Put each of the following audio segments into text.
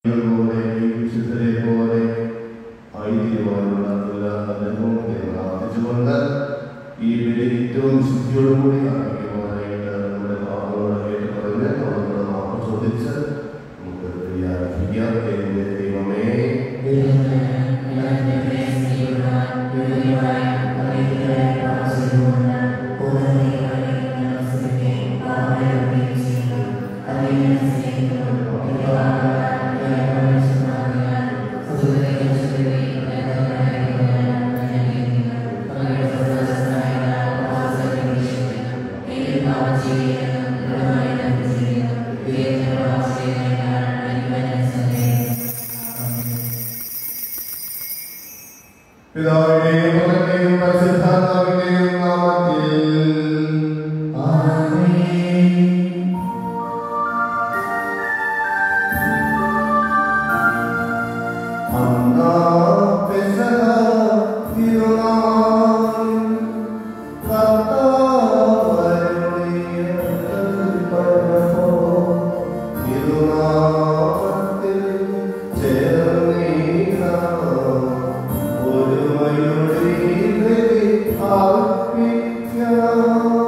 പോലെ വിശുദ്ധരെ പോലെ ആയിരിക്കുവാനുള്ള എല്ലാ അനുഭവത്തെ പ്രാർത്ഥിച്ചുകൊണ്ട് ഈ വില ഏറ്റവും ശുദ്ധിയോടുകൂടി ആയിരിക്കുവാനായിട്ട് നമ്മുടെ പാപങ്ങളായിട്ട് പറഞ്ഞ് നമ്മുടെ മാപ്പ് ചോദിച്ച് നമുക്ക് ആരംഭിക്കാം എന്റെ ദൈവമേ പിതാവിന്റെയും പുത്രന്റെയും പരിശുദ്ധാത്മാവിന്റെയും നാമത്തിൽ അന്നാ പെസഹ തിരുനാൾ കർത്താവരുളിയ കൽപ്പനപോ തിരുനാമത്തിൽ ചേർന്നീരാം ഒരുമയുടെ ബലി അർപ്പിക്കാം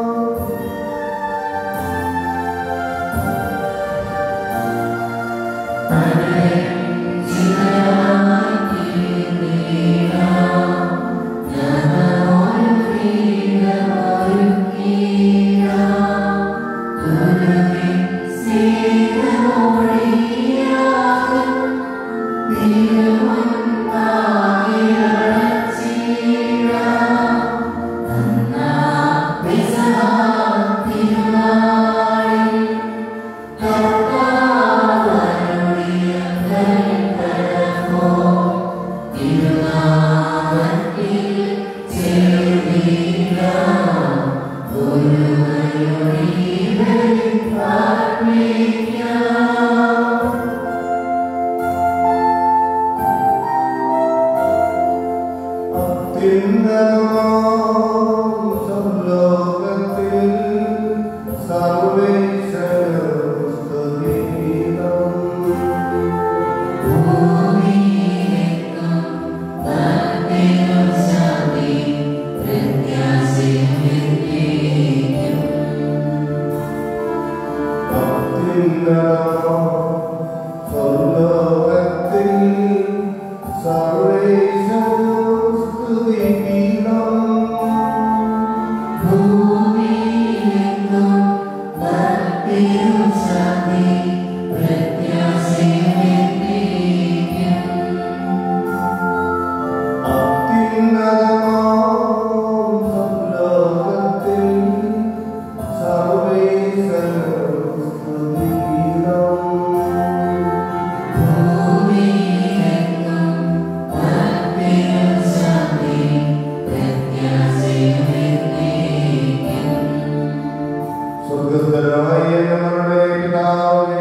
സ്വർഗസ്ഥരായ ഞങ്ങളുടെ പിതാവേ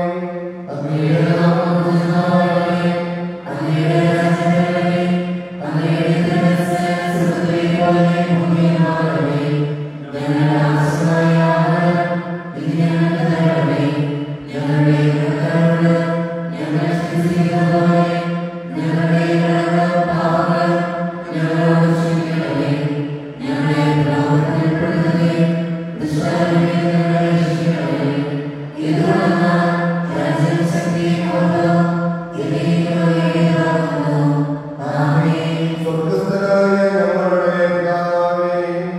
സ്വർഗസ്ഥരായ ഞങ്ങളുടെ പിതാവേ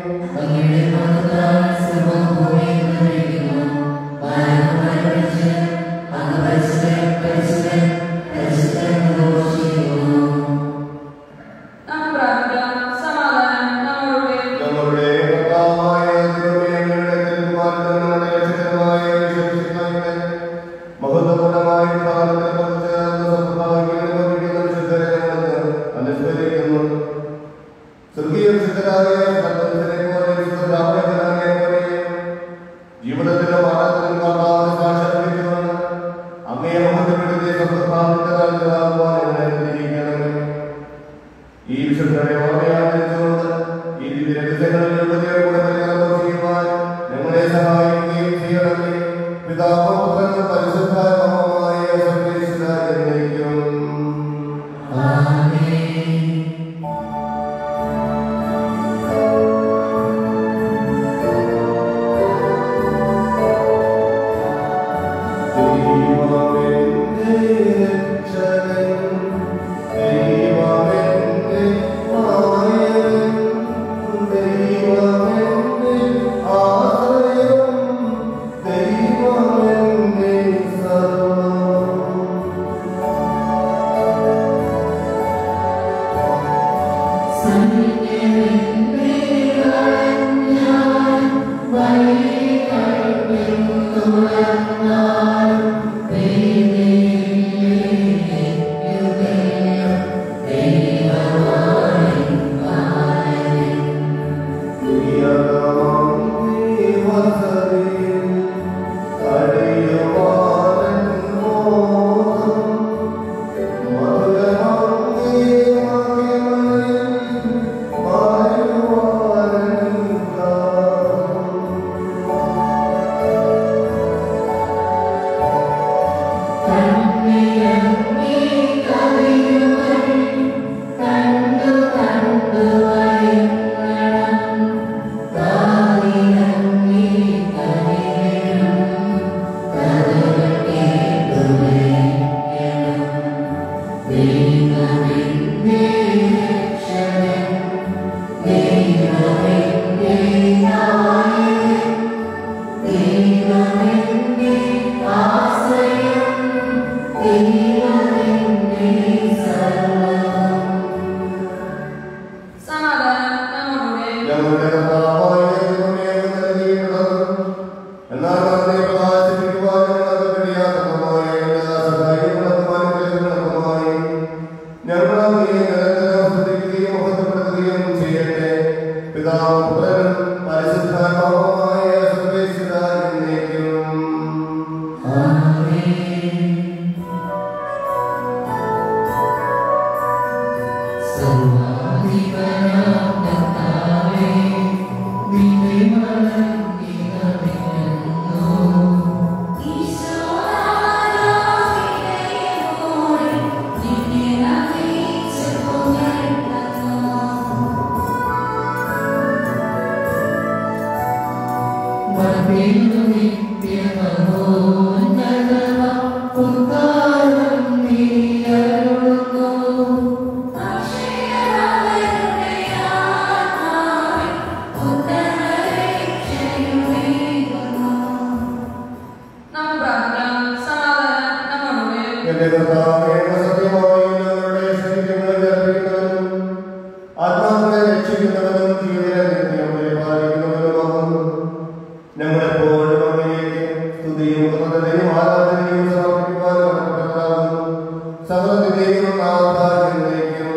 നാം പ്രാർത്ഥിക്കാം സമാധാനം നമ്മളുടെ ഞങ്ങളുടെ കർത്താവായ ദൈവമേ, അങ്ങയുടെ തിരുക്കുമാരനും ഞങ്ങളുടെ രക്ഷകനുമായ യേശുക്രിസ്തുവിന്റെ മഹത്വപൂർണ്ണമായ സ്ഥാനത്തെ പങ്കുചേർന്ന് സൗഭാഗ്യം അനുഭവിക്കുന്ന വിശുദ്ധരെ ഞങ്ങൾ അനുസ്മരിക്കുന്നു. സ്വർഗീയ വിശുദ്ധരായ സന്തുഷ്ടരെ പോലെ വിശുദ്ധ ബ്രാഹ്മണജനങ്ങളെ പോലെ ജീവിതത്തിലും മരണത്തിലും കർത്താവിനെ സാക്ഷാത്കരിച്ചുകൊണ്ട് അങ്ങയെ മഹത്വപ്പെടുത്തി സത്യസ്ഥാനത്തിന്റെ കാലത്തിലാകുവാൻ ഞങ്ങളെ അനുഗ്രഹിക്കണമേ. ഈ വിശുദ്ധരെ ഓർമ്മയാചരിച്ചുകൊണ്ട് ഈ ദിവ്യരഹസ്യങ്ങളിൽ ഉപജീവനകൂടെ പരികർമ്മം ചെയ്യുവാൻ ഞങ്ങളെ സഹായിക്കുകയും ചെയ്യണമേ പിതാവും പുത്രനും പരിശുദ്ധാത്മാവുമായ സർവേശ്വരായ എന്നേക്കും സമാധാനം നമ്മോടുകൂടെ ഞങ്ങളുടെ കർത്താവായ ദൈവമേ, അങ്ങ് നൽകിയിട്ടുള്ളത് എന്നാൽ അതിനെ പ്രകാശിപ്പിക്കുവാൻ ഞങ്ങൾക്ക് കഴിയാത്തതുമായ എല്ലാ സഹായങ്ങളും അനുഗ്രഹങ്ങളുമായി ഞങ്ങൾ അങ്ങയെ നിരന്തരം സ്തുതിക്കുകയും മഹത്വപ്പെടുത്തുകയും ചെയ്യട്ടെ പിതാവും പുത്രനും പരിശുദ്ധാത്മാവുമായ സർവേശ്വര എന്നേക്കും നമുക്ക് പ്രാർത്ഥിക്കാം സമാധാനം നമ്മോടുകൂടെ എന്റെ കർത്താവേ, സത്യമായി ഞങ്ങളുടെ ശരീരങ്ങളെ അർപ്പിക്കുന്നവനും ആത്മാക്കളെ രക്ഷിക്കുന്നവനും ജീവനെ നിത്യം പരിപാലിക്കുന്നവനുമാകുന്നു ഞങ്ങളെപ്പോഴും അങ്ങേക്ക് സ്തുതിയും കൃതജ്ഞതയും ആരാധനയും സമർപ്പിക്കുവാൻ കടപ്പെട്ടവരാകുന്നു സകലത്തിന്റെയും നാഥ എന്നേക്കും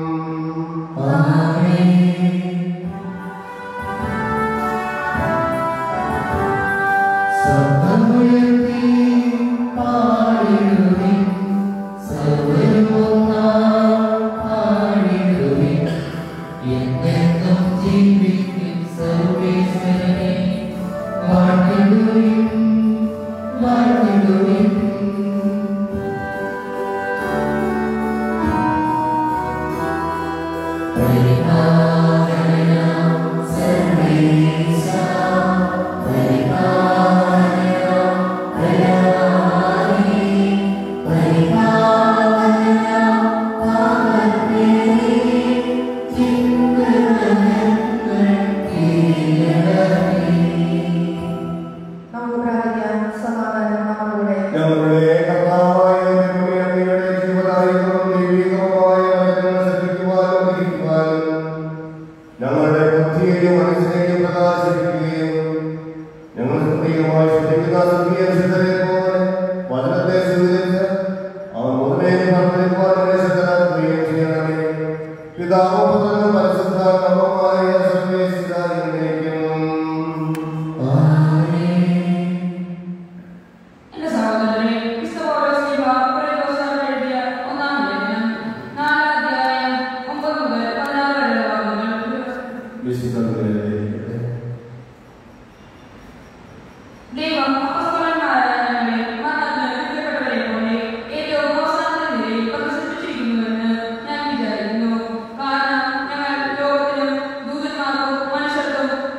നമുക്ക് പ്രാർത്ഥിക്കാം സമാധാനം നമ്മളുടെ ഞങ്ങളുടെ കർത്താവായ ദൈവമേ, അങ്ങയുടെ ജീവദായകവും ദൈവികവുമായ വചനങ്ങൾ ശ്രദ്ധിക്കുവാനും ഗ്രഹിക്കുവാനും ഞങ്ങളുടെ ബുദ്ധിയെയും മനസ്സിനെയും പ്രകാശിപ്പിക്കുകയും ഞങ്ങൾ ഹൃദയമായി ശ്രദ്ധിക്കുന്ന സ്ത്രീയ സിദ്ധരെ പോലെ വചനത്തെ സ്വീകരിച്ച് അവൻ മുതലേ പ്രവർത്തിക്കുവാൻ ശ്രദ്ധരാക്കുകയും ചെയ്യണമേ പിതാവും പുത്രനും പരിശുദ്ധാത്മാവുമായ സർവേശ്വരായിരിക്കും എന്റെ സഹോദരനെ ക്രിസ്തുപൗലോസ്ലീഹ കൊരിന്തോസ്യർക്ക് എഴുതിയ ഒന്നാം ലേഖനം നാലാം അധ്യായം ഒമ്പത് മുതൽ പതിനാറ് വരെയുള്ള വാക്യങ്ങൾ വിശുദ്ധ ദൈവം അപ്പസ്തലന്മാരായ ഞങ്ങളെ മരണത്തിന് വിധിക്കപ്പെട്ടവരെ പോലെ ഏറ്റവും അവസാനത്തെ നിലയിൽ പ്രദർശിപ്പിച്ചിരിക്കുന്നുവെന്ന് ഞാൻ വിചാരിക്കുന്നു കാരണം ഞങ്ങൾ ലോകത്തിനും ദൂതന്മാർക്കും മനുഷ്യർക്കും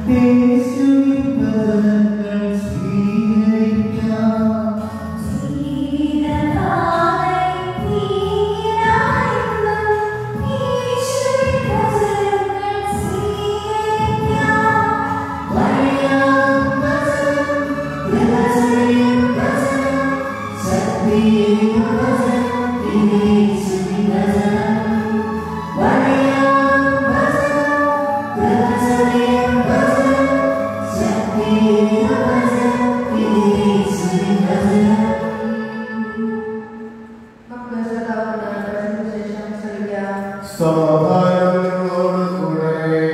നമുക്ക് ശ്രദ്ധാവുന്ന ശേഷം ശ്രമിക്കാം സമാധാനം നിങ്ങളോട് കൂടെ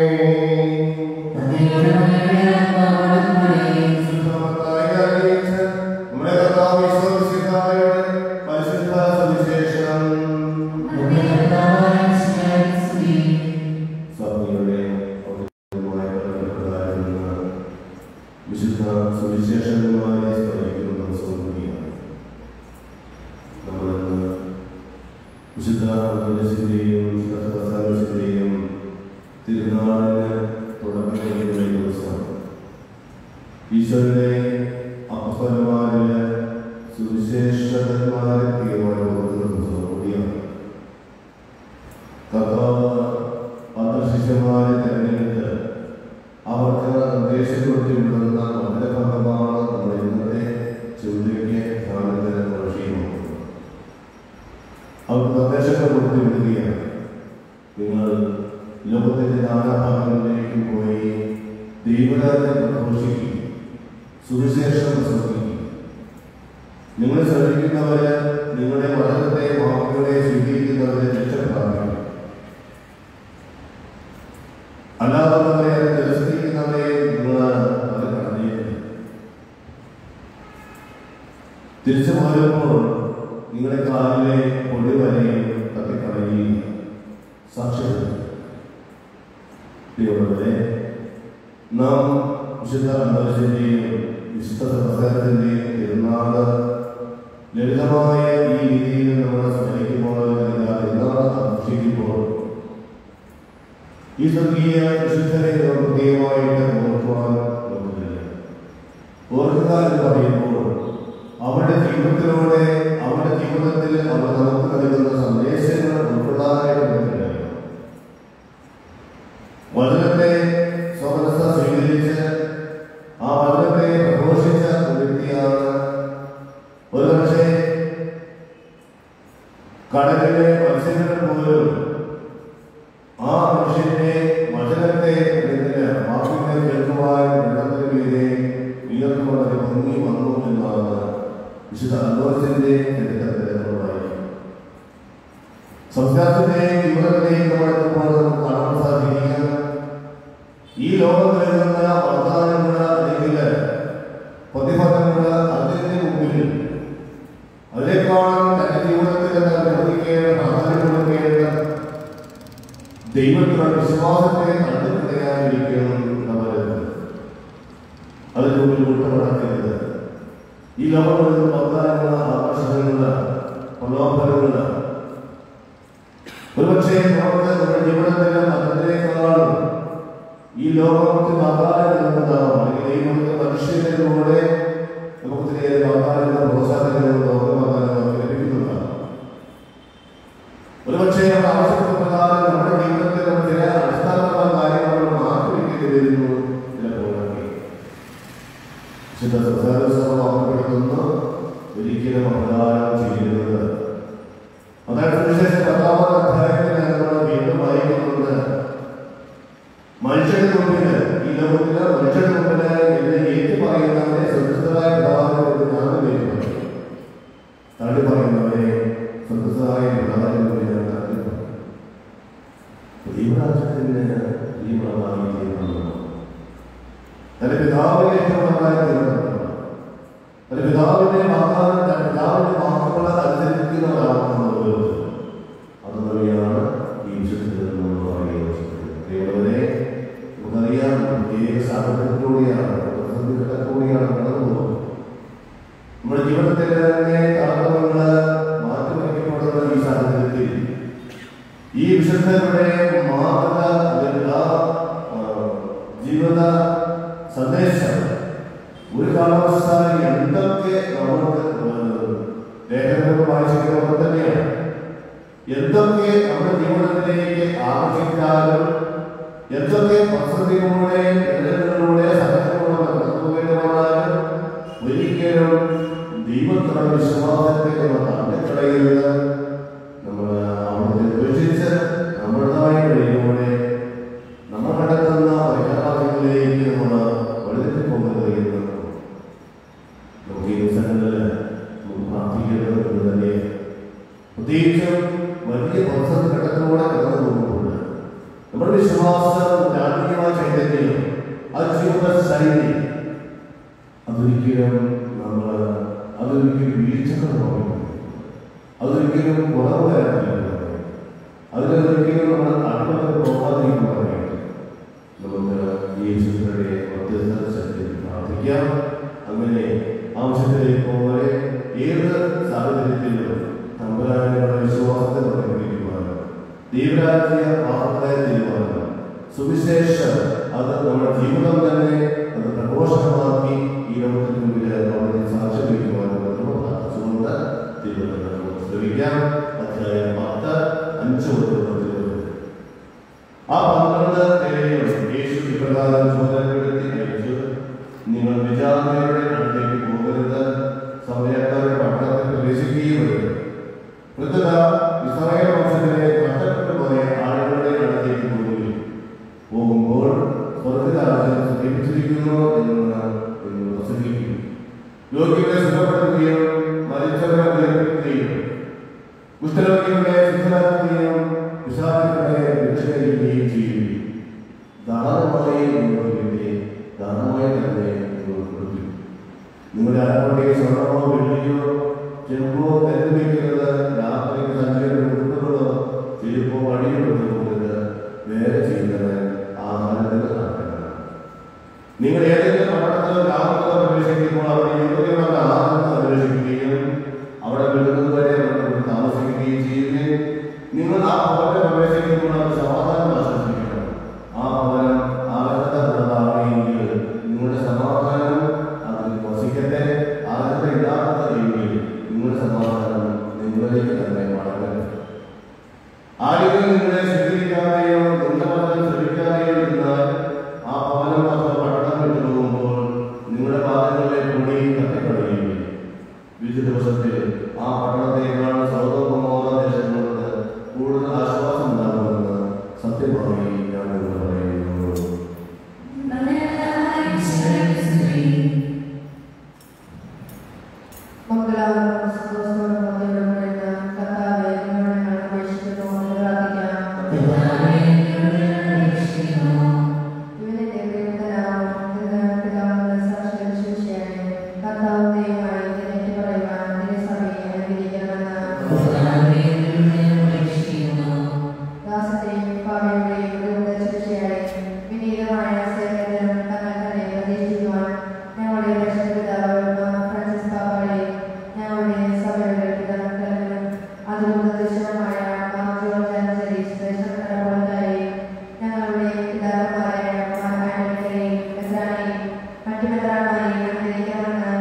ശുദ്ധമത്തായി അറിയിച്ച നമ്മുടെ കർത്താവ് യേശുക്രിസ്തുവിന്റെ പരിശുദ്ധ സുവിശേഷം സഭയുടെ ഔദ്യോഗികമായ പ്രകടനപ്രകാരം നിന്ന് വിശുദ്ധ സുവിശേഷങ്ങളുമായി സ്മരിക്കുന്ന ദിവസവും കൂടിയാണ് നമ്മളിന്ന് വിശുദ്ധ അന്തോണിസിന്റെയും വിശുദ്ധ സദാനസിന്റെയും തിരുനാളിന് തുടക്കം കുറിക്കുന്ന ഈ ദിവസം ഈശ്വരനെ അപ്പസ്വരന്മാരില് സുവിശേഷകന്മാരെ തീരുമാനമെടുക്കുന്ന ദിവസം കൂടിയാണ് കർത്താവ് പത്ത് ശിഷ്യന്മാരെ തിരഞ്ഞെടുത്ത് അവർക്ക് നിർദ്ദേശം കൊടുത്തിട്ടുണ്ടെന്ന വളരെ ഭാഗമാണ് നമ്മുടെ ഇന്നത്തെ ചിന്തയ്ക്ക് ധ്യാനത്തിന് വിഷയമാക്കുന്നത് അവർക്ക് നിർദ്ദേശങ്ങൾ കൊടുത്തു വിടുകയാണ് നിങ്ങൾ ലോകത്തിന്റെ നാനാഭാഗങ്ങളിലേക്ക് പോയി ദൈവരാജ്യം പ്രഘോഷിക്കുക സുവിശേഷം പ്രസംഗിക്കുക നിങ്ങളെ ശ്രമിക്കുന്നവര് നിങ്ങളുടെ മതത്തെ വാക്കുകളെ സ്വീകരിക്കുന്നവരെ രക്ഷപ്രാപിക്കും അല്ലാത്തവരെ തിരസ്കരിക്കുന്നവരെ നിങ്ങൾ അത് കടന്നിരിക്കുന്നു തിരിച്ചു പോരുമ്പോൾ നിങ്ങളുടെ കാലിലെ പൊടി വരെയും തട്ടിക്കളയുകയും സാക്ഷ്യപ്പെടുത്തും പ്രിയമുള്ളവരെ നാം വിശുദ്ധ അന്തരീക്ഷന്റെയും വിശുദ്ധ സംസ്കാരത്തിന്റെയും തിരുനാള് ലളിതമായ ഈ രീതിയിൽ നമ്മൾ സ്മരിക്കുമ്പോൾ അല്ലെങ്കിൽ ആ തിരുനാൾ ആഘോഷിക്കുമ്പോൾ ഈ സ്വർഗീയ വിശുദ്ധരെ നാം പ്രത്യേകമായിട്ട് ഓർക്കുവാൻ നോക്കുന്നില്ല ഓർക്കുക എന്ന് പറയുമ്പോൾ അവരുടെ ജീവിതത്തിലൂടെ അവരുടെ ജീവിതത്തിൽ അവർ നമുക്ക് നൽകുന്ന സന്ദേശങ്ങൾ ഉൾക്കൊള്ളാനായിട്ട് നമുക്ക് കഴിയും വചനത്തെ സ്വമനസ സ്വീകരിച്ച് ആ വചനത്തെ പ്രഘോഷിച്ച ഒരു വ്യക്തിയാണ് ഒരുപക്ഷെ കടലിലെ മത്സ്യങ്ങൾ പോലും ആ മനുഷ്യന്റെ വചനത്തെ അല്ലെങ്കിൽ വാക്കുകളെ കേൾക്കുവാൻ വെള്ളത്തിന് മീതെ ഉയർന്നുകൊണ്ട് പൊങ്ങി വന്നു എന്നാണ് വിശുദ്ധ അന്തോസിന്റെ ചരിത്രത്തിൽ നമ്മൾ വായിക്കും സംസ്കാരത്തിന്റെയും ജീവിതത്തിന്റെയും നമ്മൾ നമുക്ക് കാണാൻ സാധിക്കുക ഈ ലോകം നൽകുന്ന വാഗ്ദാനങ്ങൾ അല്ലെങ്കിൽ പ്രതിഫലങ്ങൾ അതിന്റെ മുമ്പിൽ അതിനേക്കാളും തന്റെ ജീവിതത്തിൽ താൻ നിർവഹിക്കേണ്ട പ്രാധാന്യം കൊടുക്കേണ്ട ദൈവത്തിലുള്ള വിശ്വാസത്തെ കണ്ടുപിടിക്കാതിരിക്കണം നമ്മൾ അതിന് മുമ്പിൽ വിട്ടുപടക്കരുത് ഈ ലോകത്തിൽ വാഗ്ദാനങ്ങൾ ആകർഷണങ്ങൾ പ്രലോഭനങ്ങൾ ഒരുപക്ഷെ നമുക്ക് നമ്മുടെ ജീവിതത്തിൽ അതിനേക്കാളും ഈ ലോകത്തിൽ വാഗ്ദാനം നൽകുന്നതാവാം അല്ലെങ്കിൽ ദൈവത്തിന്റെ മനുഷ്യരിലൂടെ നമുക്ക് ഒത്തിരിയേറെ വാഗ്ദാനങ്ങൾ പ്രോത്സാഹനങ്ങൾ ലോക വാഗ്ദാനങ്ങൾ ലഭിക്കുന്നതാണ് ഒരുപക്ഷെ നമ്മൾ ആവശ്യപ്പെട്ട പ്രകാരം നമ്മുടെ ജീവിതത്തിൽ നമ്മൾ ചില അടിസ്ഥാനപരമായ കാര്യങ്ങൾ മാറ്റിവെക്കേണ്ടി വരുന്നു ചിലപ്പോഴൊക്കെ വിശുദ്ധ സദാലോചന ഓർമ്മപ്പെടുത്തുന്നു ഒരിക്കലും അപകാരം ചെയ്യരുത് അതാണ് സുവിശേഷം പത്താമത് അധ്യായത്തിൽ നമ്മൾ വീണ്ടും വായിക്കുന്നുണ്ട് മനുഷ്യരുടെ മുമ്പിൽ ഈ ലോകത്തില് മനുഷ്യരുടെ മുമ്പിൽ എന്നെ ഏറ്റു പറയുന്നവരെ സ്വതന്ത്രരായ പിതാവിനെ ഞാൻ വരുന്നു തള്ളി പറയുന്നവരെ സ്വതന്ത്രരായ പിതാവിനെ ഞാൻ തള്ളി പറയും ദൈവരാജ്യത്തിന് ദൈവമായി തീരുമാനമാണ് തന്റെ പിതാവിനെ ഇഷ്ടമുള്ളതായി തീരുമാനമാണ് തന്റെ പിതാവിന്റെ വാഗ്ദാനം തന്റെ പിതാവിന്റെ വാക്കുകൾ അനുസരിക്കുന്നവരാണെന്ന് ഓരോരുത്തരും അതുവഴിയാണ് ഈ വിശുദ്ധത്തിൽ നമ്മൾ പറയുന്നത് ദൈവവരെ നമുക്കറിയാം പ്രത്യേക സാഹചര്യത്തിലൂടെയാണ് പ്രതിസന്ധി ഘട്ടത്തിലൂടെയാണ് കടന്നു പോകുന്നത് നമ്മുടെ ജീവിതത്തിൽ തന്നെ തടസ്സങ്ങൾ മാറ്റിമറിക്കപ്പെടുന്ന ഈ സാഹചര്യത്തിൽ ഈ വിശുദ്ധരുടെ മാതൃക അല്ലെങ്കിൽ ആ ആ, ജീവിത സന്ദേശം ഒരു കാലാവസ്ഥാനം എന്തൊക്കെ നമുക്ക് ലേഖനങ്ങൾ വായിച്ചിരിക്കുന്നവർ തന്നെയാണ് എന്തൊക്കെ നമ്മുടെ ജീവിതത്തിലേക്ക് ആകർഷിക്കാനും എന്തൊക്കെ പദ്ധതികളുടെ എതിരുകളിലൂടെ സഹനങ്ങളിലൂടെ കടന്നുപോയിട്ടുള്ളതായാലും ഒരിക്കലും ദൈവത്തിലുള്ള വിശ്വാസത്തെ നമ്മൾ തള്ളിക്കളയരുത് നമ്മൾ അവിടുത്തെ ഉപേക്ഷിച്ച് നമ്മുടേതായ വഴിയിലൂടെ നമ്മൾ കണ്ടെത്തുന്ന പരിഹാരങ്ങളിലേക്ക് നമ്മൾ വഴുതി പോകുന്നത് എന്ന് നമുക്ക് ഈ ദിവസങ്ങളിൽ നമുക്ക് പ്രാർത്ഥിക്കുന്നത് എന്ന് തന്നെ പ്രത്യേകിച്ചും വലിയ ഭക്ത ഘട്ടത്തിലൂടെ കടന്നു പോകുമ്പോൾ നമ്മുടെ വിശ്വാസം രാഷ്ട്രീയമായ ചൈതന്യം ആ ജീവിത ശൈലി അതൊരിക്കലും നമ്മൾ അതൊരിക്കലും വീഴ്ചകൾ പറയുന്നു അതൊരിക്കലും കുറവ് വരാത്തില്ല അതിലൊരിക്കലും നമ്മൾ അടിമകൾ പോകാതിരിക്കും പറയുന്നത് നമുക്ക് യേശുക്കളുടെ മധ്യസ്ഥ ശക്തി പ്രാർത്ഥിക്കാം അങ്ങനെ ആവശ്യത്തിലേക്ക് പോലെ ഏത് സാഹചര്യത്തിലും തമ്പരാനുള്ള വിശ്വാസത്തെ പ്രകടിപ്പിക്കുവാനും ദൈവരാജ്യ വാർത്തയെ ചെയ്യുവാനും സുവിശേഷം അത് നമ്മുടെ ജീവിതം തന്നെ അത് പ്രഘോഷമാക്കി ഈ ലോകത്തിന് മുമ്പിൽ അവിടെ സാക്ഷ്യം വയ്ക്കുവാനും നമ്മൾ പ്രാർത്ഥിച്ചുകൊണ്ട് ദൈവത്തെ നമുക്ക് ശ്രമിക്കാം അധ്യായം പത്ത് അഞ്ച് മുതൽ പത്തിരുപത് ആ പന്ത്രണ്ട് പേരെയും യേശു ഇപ്രകാരം ചുമതലപ്പെടുത്തി അയച്ചു നിങ്ങൾ വിചാരണയുടെ അടുത്തേക്ക് പോകരുത് സമയക്കാരുടെ പട്ടണത്തിൽ പ്രവേശിക്കുകയും വരുത് വൃദ്ധത ഇസ്രായേൽ വംശത്തിലെ നഷ്ടപ്പെട്ടു പോയ ആളുകളുടെ അടുത്തേക്ക് പോകുകയും പോകുമ്പോൾ സ്വർഗരാജ്യം സമീപിച്ചിരിക്കുന്നു എന്ന് നിങ്ങൾ പ്രസംഗിക്കും രോഗികളെ സുഖപ്പെടുത്തുകയും മരിച്ചവരെ ഉയർപ്പിക്കുകയും കുഷ്ഠരോഗികളെ ശുദ്ധരാക്കുകയും വിഷാദികളെ രക്ഷകരിക്കുകയും ചെയ്യുകയും ദാനമായി നിങ്ങൾക്ക് ദാനമായി തന്നെ നിങ്ങൾ കൊടുക്കും നിങ്ങളുടെ ആരോഗ്യ സ്വർണമോ വെള്ളിയോ ചെമ്പോ കരുതി വയ്ക്കുന്നത് രാത്രിക്ക് സഞ്ചരിക്കുന്ന കുട്ടികളോ ചെരുപ്പോ വഴിയോ കൊണ്ടുപോകരുത് വേറെ ചെയ്യുന്നത് ആഹാരത്തിന് നടക്കുന്നത് നിങ്ങൾ ഏതെങ്കിലും പട്ടണത്തിലോ ഗ്രാമത്തിലോ പ്രവേശിക്കുമ്പോൾ അവിടെ യോഗ്യമായ ആഹാരം അന്വേഷിക്കുകയും അവിടെ വിടുന്നത് വരെ അവിടെ താമസിക്കുകയും ചെയ്യുകയും നിങ്ങൾ ആ ഭവനം പ്രവേശിക്കുമ്പോൾ അത് സമാധാനം ആശ്വസിക്കണം ആ ഭവനം ആഗ്രഹമുള്ളതാണെങ്കിൽ നിങ്ങളുടെ സമാധാനം അതിൽ വസിക്കട്ടെ ആഗ്രഹം ഇല്ലാത്തതെങ്കിൽ നിങ്ങളുടെ സമാധാനം നിങ്ങളിലേക്ക് തന്നെ മടങ്ങട്ടെ ആരെങ്കിലും നിങ്ങളെ സ്വീകരിക്കാതെയോ നിങ്ങളുടെ മതം ശ്രമിക്കാതെയോ ഇരുന്നാൽ ആ ഭവനം അഥവാ പട്ടണം വിട്ടു പോകുമ്പോൾ നിങ്ങളുടെ പാദങ്ങളെ കൂടി തട്ടിക്കളയുകയും വിധി ദിവസത്തിൽ ആ പട്ടണത്തേക്കാൾ സൗദോപമോഹ ദേശങ്ങൾക്ക് കൂടുതൽ ആശ്വാസം ഉണ്ടാകുമെന്ന് സത്യമായി ഞാൻ നിങ്ങളോട് പറയുന്നു മംഗളാവരം സന്തോഷത്തോടെ മധ്യമുള്ള കർത്താവെ നിങ്ങളോട് ഞങ്ങൾ അപേക്ഷിക്കുന്നു എന്ന് പ്രാർത്ഥിക്കാം ഇവനെ ദൈവത്തിനാവും പിതാവിനുള്ള സാക്ഷികൾ ശിക്ഷയാണ് കർത്താവ് ദൈവമായി ഇതിനെ പറയുവാൻ നിന്റെ സഭയെ അനുഗ്രഹിക്കണമെന്ന് ദാസത്തെയും പാവയുടെയും ദുരിത ശിക്ഷയായി വിനീതമായ സേവനത്തിനും തങ്ങൾ തന്നെ പ്രതീക്ഷിക്കുവാൻ ഞങ്ങളുടെ രക്ഷപിതാവ് ഫ്രാൻസിസ് പാപ്പാളെ ഞങ്ങളുടെ സഭയുടെ പിതാക്കളും അതുകൊണ്ട് ദൃശ്യമായ മാർജോർജാൻസരി ശ്രേഷ്ഠതരപ്പോഴത്തായി ഞങ്ങളുടെ പിതാക്കന്മാരായ മാതാപിതാക്കളെയും മെത്രാനെയും മറ്റു മെത്രാന്മാരെയും അനുഗ്രഹിക്കണമെന്ന്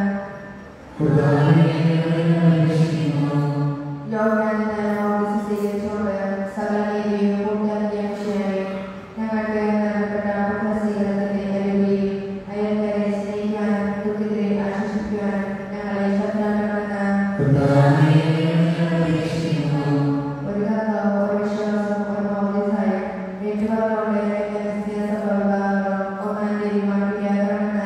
ലോകരാജ്യത്തിനോട് സ്വീകരിച്ചുകൊണ്ട് സകലനീതിയും പൂർത്തിയാക്കിയ വിഷയമായി ഞങ്ങൾക്ക് നൽകപ്പെട്ട പുത്രസ്വീകരണത്തിന്റെ കഴിവുകയും അയൽക്കാരെ സ്നേഹിക്കാനും ദുഃഖിതരെ ആശ്വസിപ്പിക്കാനും ഞങ്ങളെ ശക്തരാക്കണമെന്ന് ഒരു കർത്താവ് ഒരു വിശ്വാസം ഒരു മൗലികമായി ഏറ്റുപറഞ്ഞുകൊണ്ട് ക്രിസ്തീയ സഭ വിഭാഗങ്ങളും ഒന്നാം തീയതി മാറ്റിയാക്കണമെന്ന്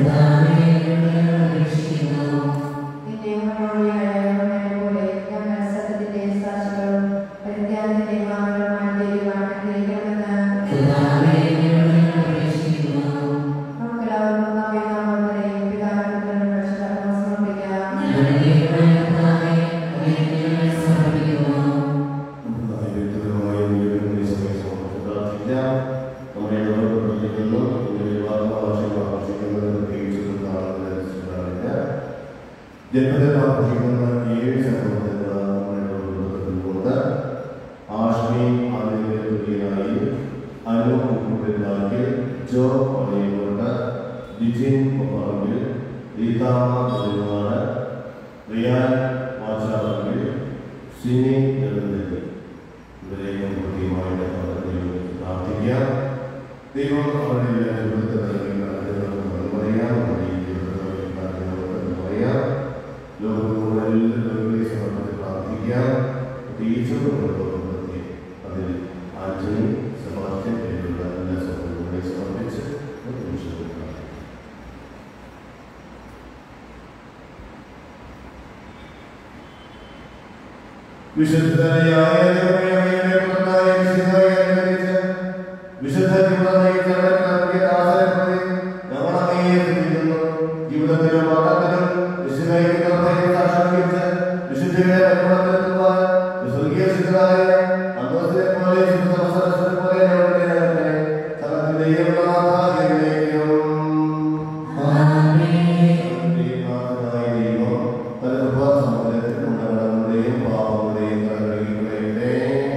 നിന്റെ മുന്നോടിയായ പോലെ ഞങ്ങൾ സത്യത്തിന്റെ സാക്ഷികളും പരിത്യാഗത്തിന്റെ മാർഗങ്ങളുമായി തീരുവാൻ ആഗ്രഹിക്കണമെന്ന് നമുക്കെല്ലാവർക്കും നമ്മെ നാമങ്ങളെയും പിതാവിനും രക്ഷിതാവിനും സമർപ്പിക്കാം ജന്മദിനം ആഘോഷിക്കുന്ന ഏഴ് സംഭവത്തിൽ നമ്മുടെ ആഷ്മി ആദ്യമായി അനു ജോ അറിയപ്പെട്ട ലിജിൻ പറമ്പിൽ റീതാമ നെടുമാട് റിയാൻ മാച്ചാറമ്പിൽ സിനി എഴുന്നേറ്റ് ഇവരെയും കൃത്യമായിട്ട് അവരുടെ പ്രാർത്ഥിക്കാം ദൈവം അവരുടെ ജീവിതത്തിൽ നൽകിയ അനുഗ്രഹങ്ങൾ പറയാം അവരുടെ ജീവിതത്തിൽ അനുഗ്രഹങ്ങൾ പറയാം ലോകത്തിലുള്ള എല്ലാ രോഗികളെ സമർപ്പിച്ച് പ്രാർത്ഥിക്കാം പ്രത്യേകിച്ചും പ്രതി അതിൽ ആഞ്ജലി സെബാസ്റ്റ്യൻ പേരുള്ള എല്ലാ സഹോദരങ്ങളെ സമർപ്പിച്ച് ഒരു നിമിഷത്തിൽ പ്രാർത്ഥിക്കാം വിശുദ്ധനായ ദൈവമേ, പുത്രനായ വിശുദ്ധനായ അനുഗ്രഹിച്ച് വിശുദ്ധ ജീവിതമായി ചടങ്ങ് നൽകിയ ദാസനെ ഞങ്ങൾ അങ്ങയെ സ്തുതിക്കുന്നു. ജീവിതത്തിലും വാക്കത്തിലും വിശുദ്ധയെ നിർഭയം സാക്ഷാത്കരിച്ച് വിശുദ്ധിയുടെ പരിമളത്തിലെത്തുവാൻ സ്വർഗീയ ശുദ്ധരായ അന്തോസിനെ പോലെ ശുദ്ധ സഹസ്രനെ പോലെ ഞങ്ങളുടെ ഞങ്ങളെ സകലത്തിന്റെയും നാഥാജനയിലേക്കും ദൈവനാഥനായ ദൈവം തന്റെ കൃപാസമ്പന്നത്തിൽ ഞങ്ങളുടെയും പാപങ്ങളുടെയും കടകളുടെ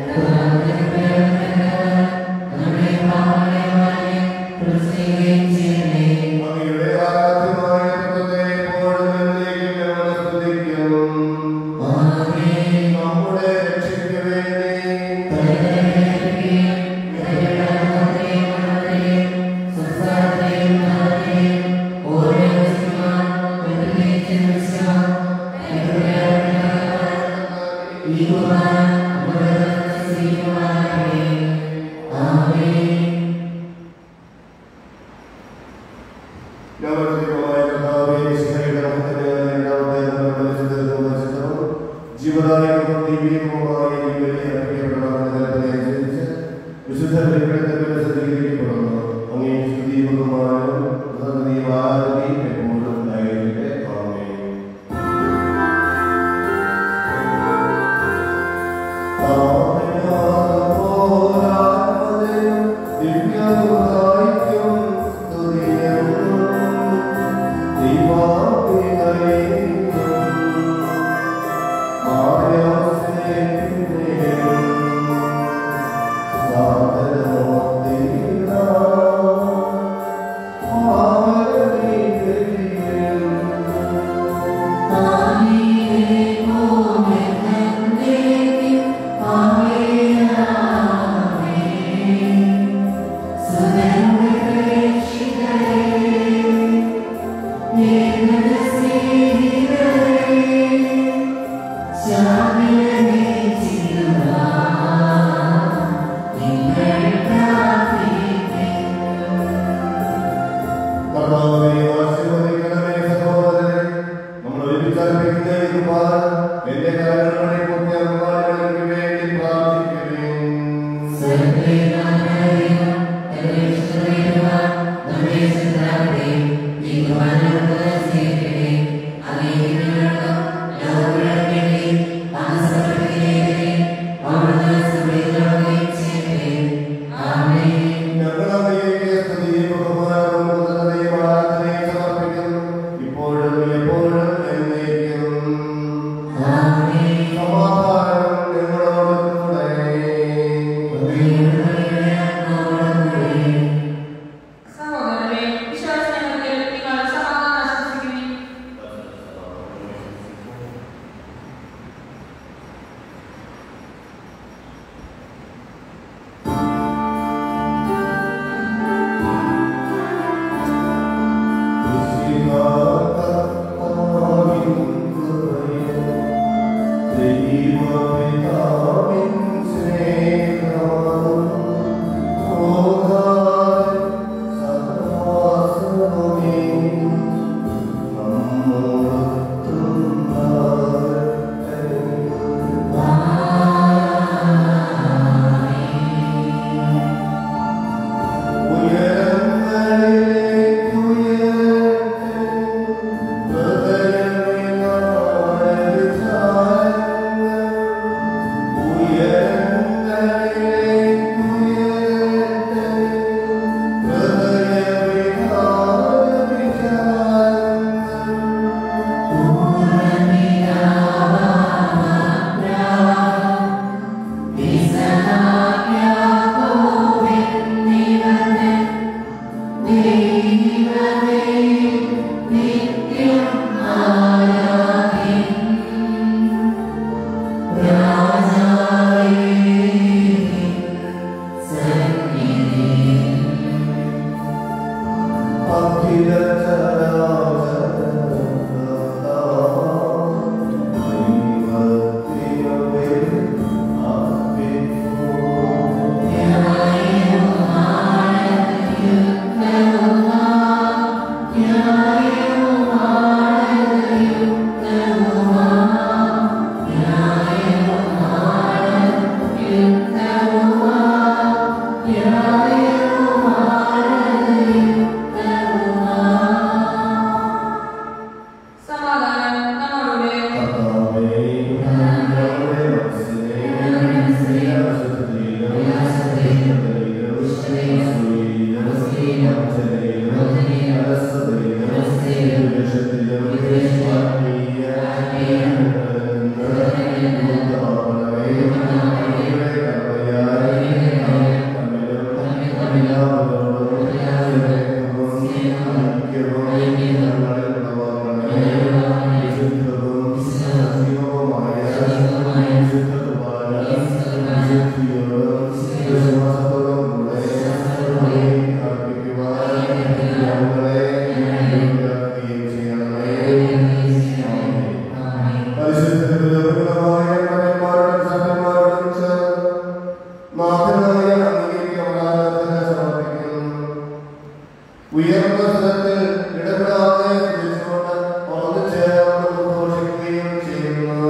അങ്ങയുടെ ആരാധ്യമായ ദൈവത്തെ എപ്പോഴും എന്നേക്കും ഞങ്ങൾ സ്തുതിക്കും. നമ്മുടെ രക്ഷയ്ക്ക് വേണ്ടി ജീവദായകവും ദൈവികവുമായ ഈ ബലി അർപ്പിക്കപ്പെടാമെന്നതിനനുസരിച്ച് വിശുദ്ധ ബലിപീഠത്തിൽ സജ്ജീകരിക്കപ്പെടുന്നു. അങ്ങേ സ്തുതി ബഹുമാനവും കൃതജ്ഞതയും ആരാധനയും എപ്പോഴും ഉണ്ടായിരിക്കട്ടെ. ആമേൻ. കർത്താവേ, ആശീർവദിക്കണമേ സഹോദരനെ. നമ്മൾ ഒരുമിച്ച് അർപ്പിക്കുന്ന ഈ കുർബാന എന്റെ കരങ്ങളുടെ മുഖ്യ അഭിമാനികൾക്ക് വേണ്ടി പ്രാർത്ഥിക്കുവിൻ. ഞങ്ങൾ അങ്ങേക്ക് സ്തുതിയും ബഹുമാനവും കൃതജ്ഞതയും ആരാധനയും സമാധാനം നമ്മളുടെ ഉയർന്ന സ്ഥലത്തിൽ ഇടപെടാതെ വിളിച്ചുകൊണ്ട് ഉറന്നു ചേർന്ന് ഘോഷിക്കുകയും ചെയ്യുന്നു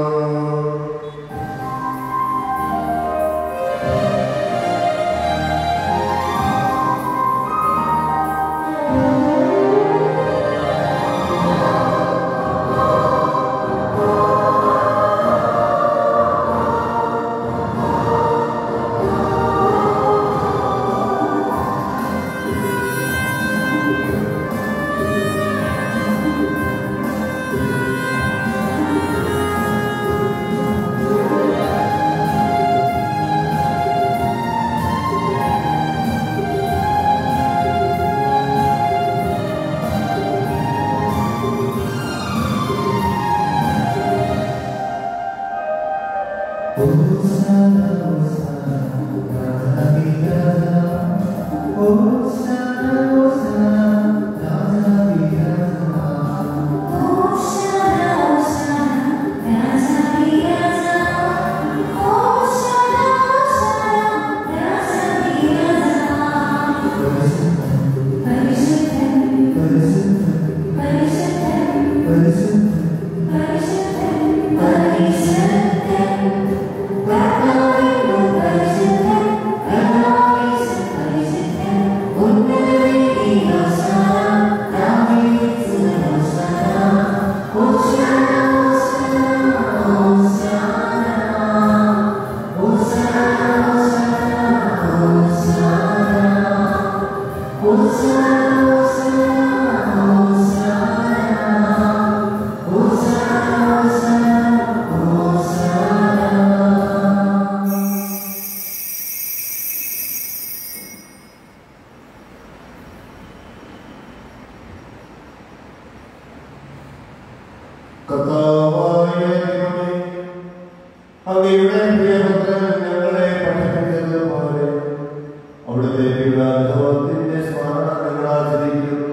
കർത്താവായ ദൈവമേ, അങ്ങയുടെ പ്രിയപുത്രൻ ഞങ്ങളെ പഠിപ്പിച്ചതുപോലെ അവിടുത്തെ പീഡാനുഭവത്തിന്റെ സ്മരണ ഞങ്ങൾ ആചരിക്കുന്നു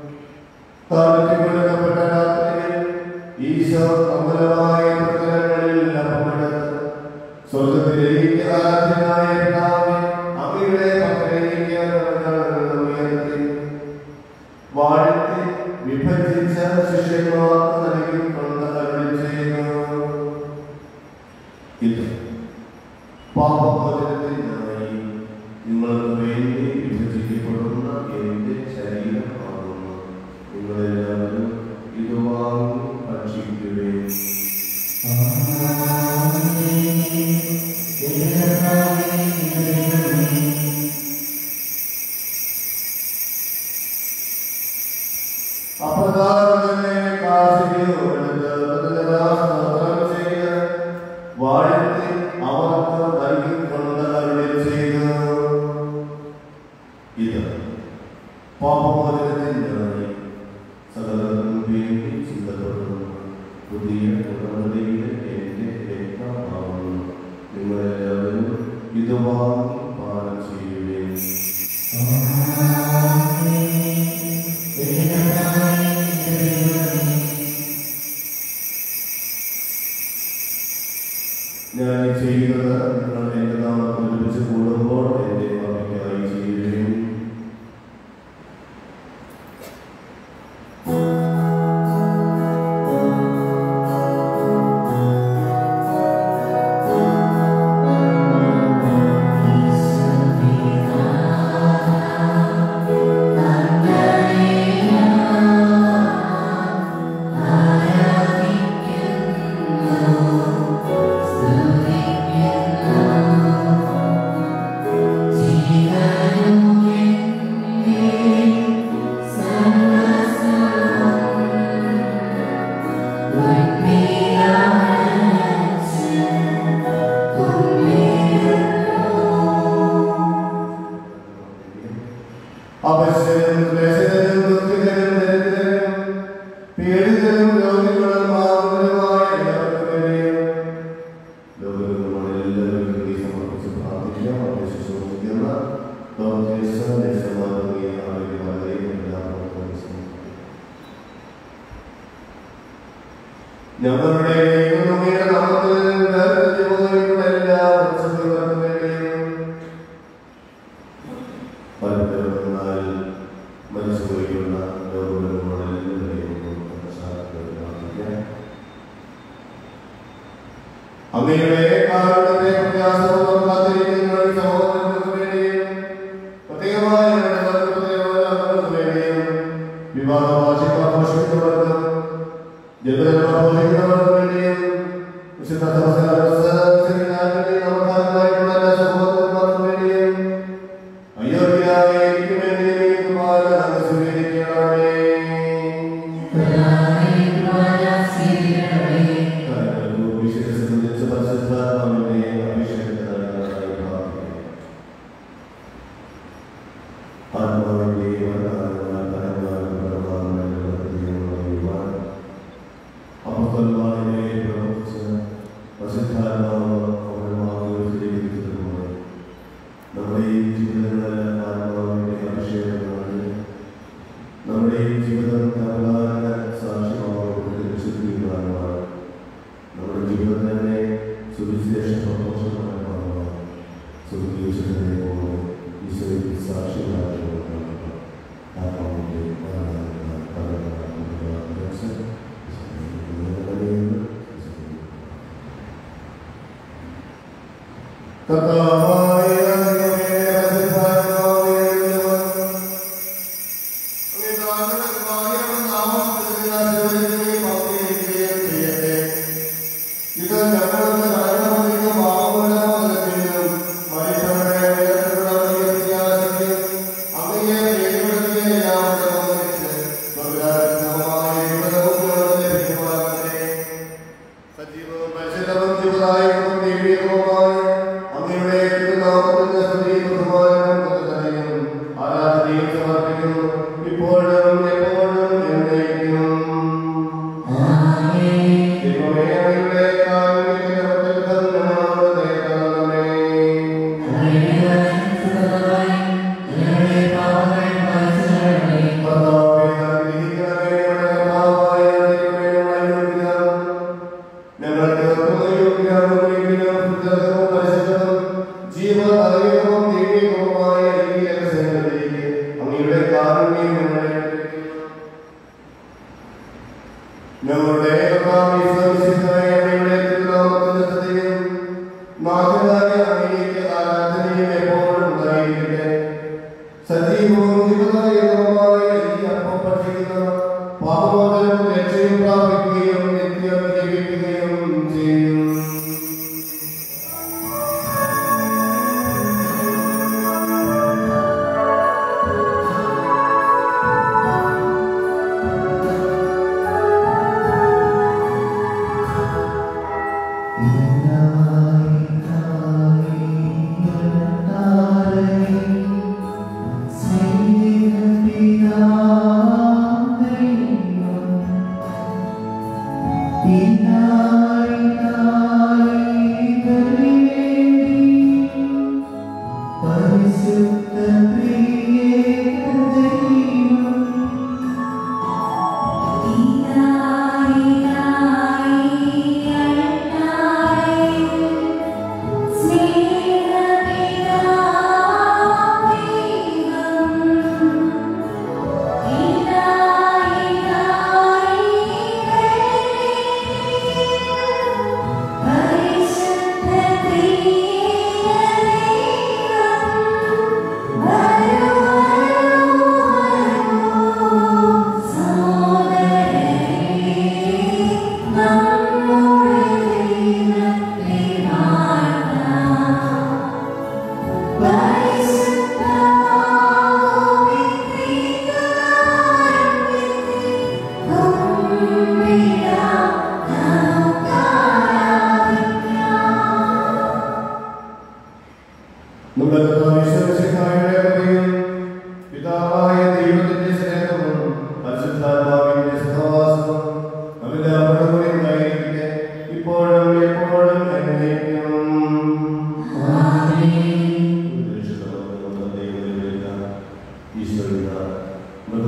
താഴ്ത്തിക്കൊടുക്കപ്പെട്ട രാത്രിയിൽ ഈശോ അമലമായ പ്രതലങ്ങളിൽ അപമെടുത്ത് സ്വർഗത്തിലേക്ക് ആരാധ്യനായ പിതാവേ അങ്ങയുടെ പക്കലേക്ക് ഞങ്ങൾ ഉയർത്തി വാഴ്ത്തി വിഭജിച്ച ശിഷ്യന്മാർക്ക് നൽകിക്കൊണ്ട് അരുളി ചെയ്യുന്നു ഇത് പാപമോചനത്തിനായി നിങ്ങൾക്ക് വേണ്ടി വിഭജിക്കപ്പെടുന്ന എന്റെ ശരീരമാകുന്നു നിങ്ങളെല്ലാവരും ഇത് വാങ്ങി ഭക്ഷിക്കുകയും അപ്രകാരം തന്നെ കാശിയോടെടുത്ത് പ്രതിദാസ്തോത്രം ചെയ്ത് വാഴ്ത്തി അവർക്ക് നൽകിക്കൊണ്ട് അരുളി ചെയ്തു ഇത് പാപമോചനത്തിന് സമാധാനത്തിനായി സകലർക്കും വേണ്ടി ചിന്തപ്പെടുന്നു പുതിയ ഉടമ്പടിയുടെ എൻ്റെ രക്തമാവുന്നു നിങ്ങളെല്ലാവരും ഇത് വാങ്ങി പാനം ചെയ്യുകയും ഞാൻ ഈ ചെയ്യുന്നത് നിങ്ങൾ എൻ്റെ നാമത്തിൽ ഒരുമിച്ച് കൂടുമ്പോൾ എൻ്റെ മകനായി ചെയ്യുകയും അപശ്യനും ക്ലേശകനും ദുഃഖിതനും ദരിദ്രനും പീഡിതനും രോഗികളും മാതൃകമായ എല്ലാവർക്കും വേണ്ടിയും ലോകത്തിൽ നമ്മൾ എല്ലാവരും വേണ്ടി സമർപ്പിച്ച് പ്രാർത്ഥിക്കാം അവരെ ശുശ്രൂഷിക്കുന്ന ഡോക്ടേഴ്സ് നഴ്സുമാർ തുടങ്ങിയ ആരോഗ്യമാരെയും എല്ലാവർക്കും സമർപ്പിക്കാം ഞങ്ങളുടെ ദൈവമേ നാമത്തിൽ വേർതിരിവുകളുടെ എല്ലാ വത്സരങ്ങൾക്കും വേണ്ടിയും പലതരത്തിനാൽ മരിച്ചുപോയിട്ടുള്ള ലോകങ്ങളിലെല്ലാവരെയും പ്രാർത്ഥിക്കാം അങ്ങയുടെ കാരണത്തെ പ്രത്യാസപൂർവ്വം കാത്തിരിക്കുന്ന ഈ സഹോദരങ്ങൾക്ക് വേണ്ടിയും പ്രത്യേകമായ ഞങ്ങളുടെ ബന്ധുപ്രതിയോർക്ക് വേണ്ടിയും വിവാഹ വാർഷിക ആഘോഷിക്കുന്നവർക്കും ജനനം ആഘോഷിക്കുന്നവർക്ക് വേണ്ടിയും വിശുദ്ധ സെമിനാറിന്റെ നവധാനമായിട്ടുള്ള എല്ലാ സഹോദരന്മാർക്ക് വേണ്ടിയും അയോഗ്യരായ എനിക്ക് വേണ്ടിയും ഈ കുമാരൻ അങ്ങ് സ്വീകരിക്കണമേ നമ്മുടെ ഈ ജീവിതങ്ങളിൽ ആത്മാവിന്റെ അഭിഷേകമാണ് നമ്മുടെ ഈ ജീവിതം തമിഴ്നാട് സാക്ഷ്യമാവുന്നത് വിശുദ്ധിയുമാണ് നമ്മുടെ ജീവിതം തന്നെ സുവിശേഷ പ്രഘോഷമായ ഭാഗമാണ് സുവിശേഷത്തിനെ പോലെ ഈശോയ്ക്ക് സാക്ഷികളായി ആത്മാവിന്റെ കർത്താവായ ദൈവമേ, പരിശുദ്ധാത്മാവേ, സജീവവും പരിശുദ്ധവും ജീവദായകവും ദൈവികവുമായ അങ്ങയുടെ തിരുനാമത്തിന് സ്തുതിയും ബഹുമാനവും നൽകുകയും ആരാധനയും സമർപ്പിക്കുന്നു ഇപ്പോഴും എപ്പോഴും എന്നേക്കും ദൈവമേ, അങ്ങയുടെ കാരുണ്യത്തിന്റെ പ്രത്യക്ഷത്തിൽ ഞങ്ങളോട് ദയ കാണണമേ. കർത്താവേ, അനുഗ്രഹിക്കണമേ, ഞങ്ങളുടെ കർത്താവായ ദൈവമേ, ഞങ്ങളെ അനുഗ്രഹിക്കണം. ഞങ്ങൾക്ക് യോഗ്യമാണെങ്കിലും ശുദ്ധവും പരിശുദ്ധവും ജീവദായകവും ദൈവികവുമായ ഈ രഹസ്യങ്ങളിലേക്ക് അങ്ങയുടെ കാരുണ്യം ഞങ്ങളെ അനുഗ്രഹിക്കണം. ഞങ്ങളുടെ കർത്താവേ, സർവ്വശക്തനായ അങ്ങയുടെ തിരുനാമത്തിന്റെ സ്തുതിയും നാഥനായ അങ്ങേക്ക് ആരാധനയും എപ്പോഴും ഉണ്ടായിരിക്കട്ടെ. സജീവവും ജീവദായകവുമായ ഈ അപ്പം ഭക്ഷിക്കുന്ന പാപമോചനവും രക്ഷയും പ്രാപിക്കുകയും നിത്യം ജീവിക്കുകയും ചെയ്യും ും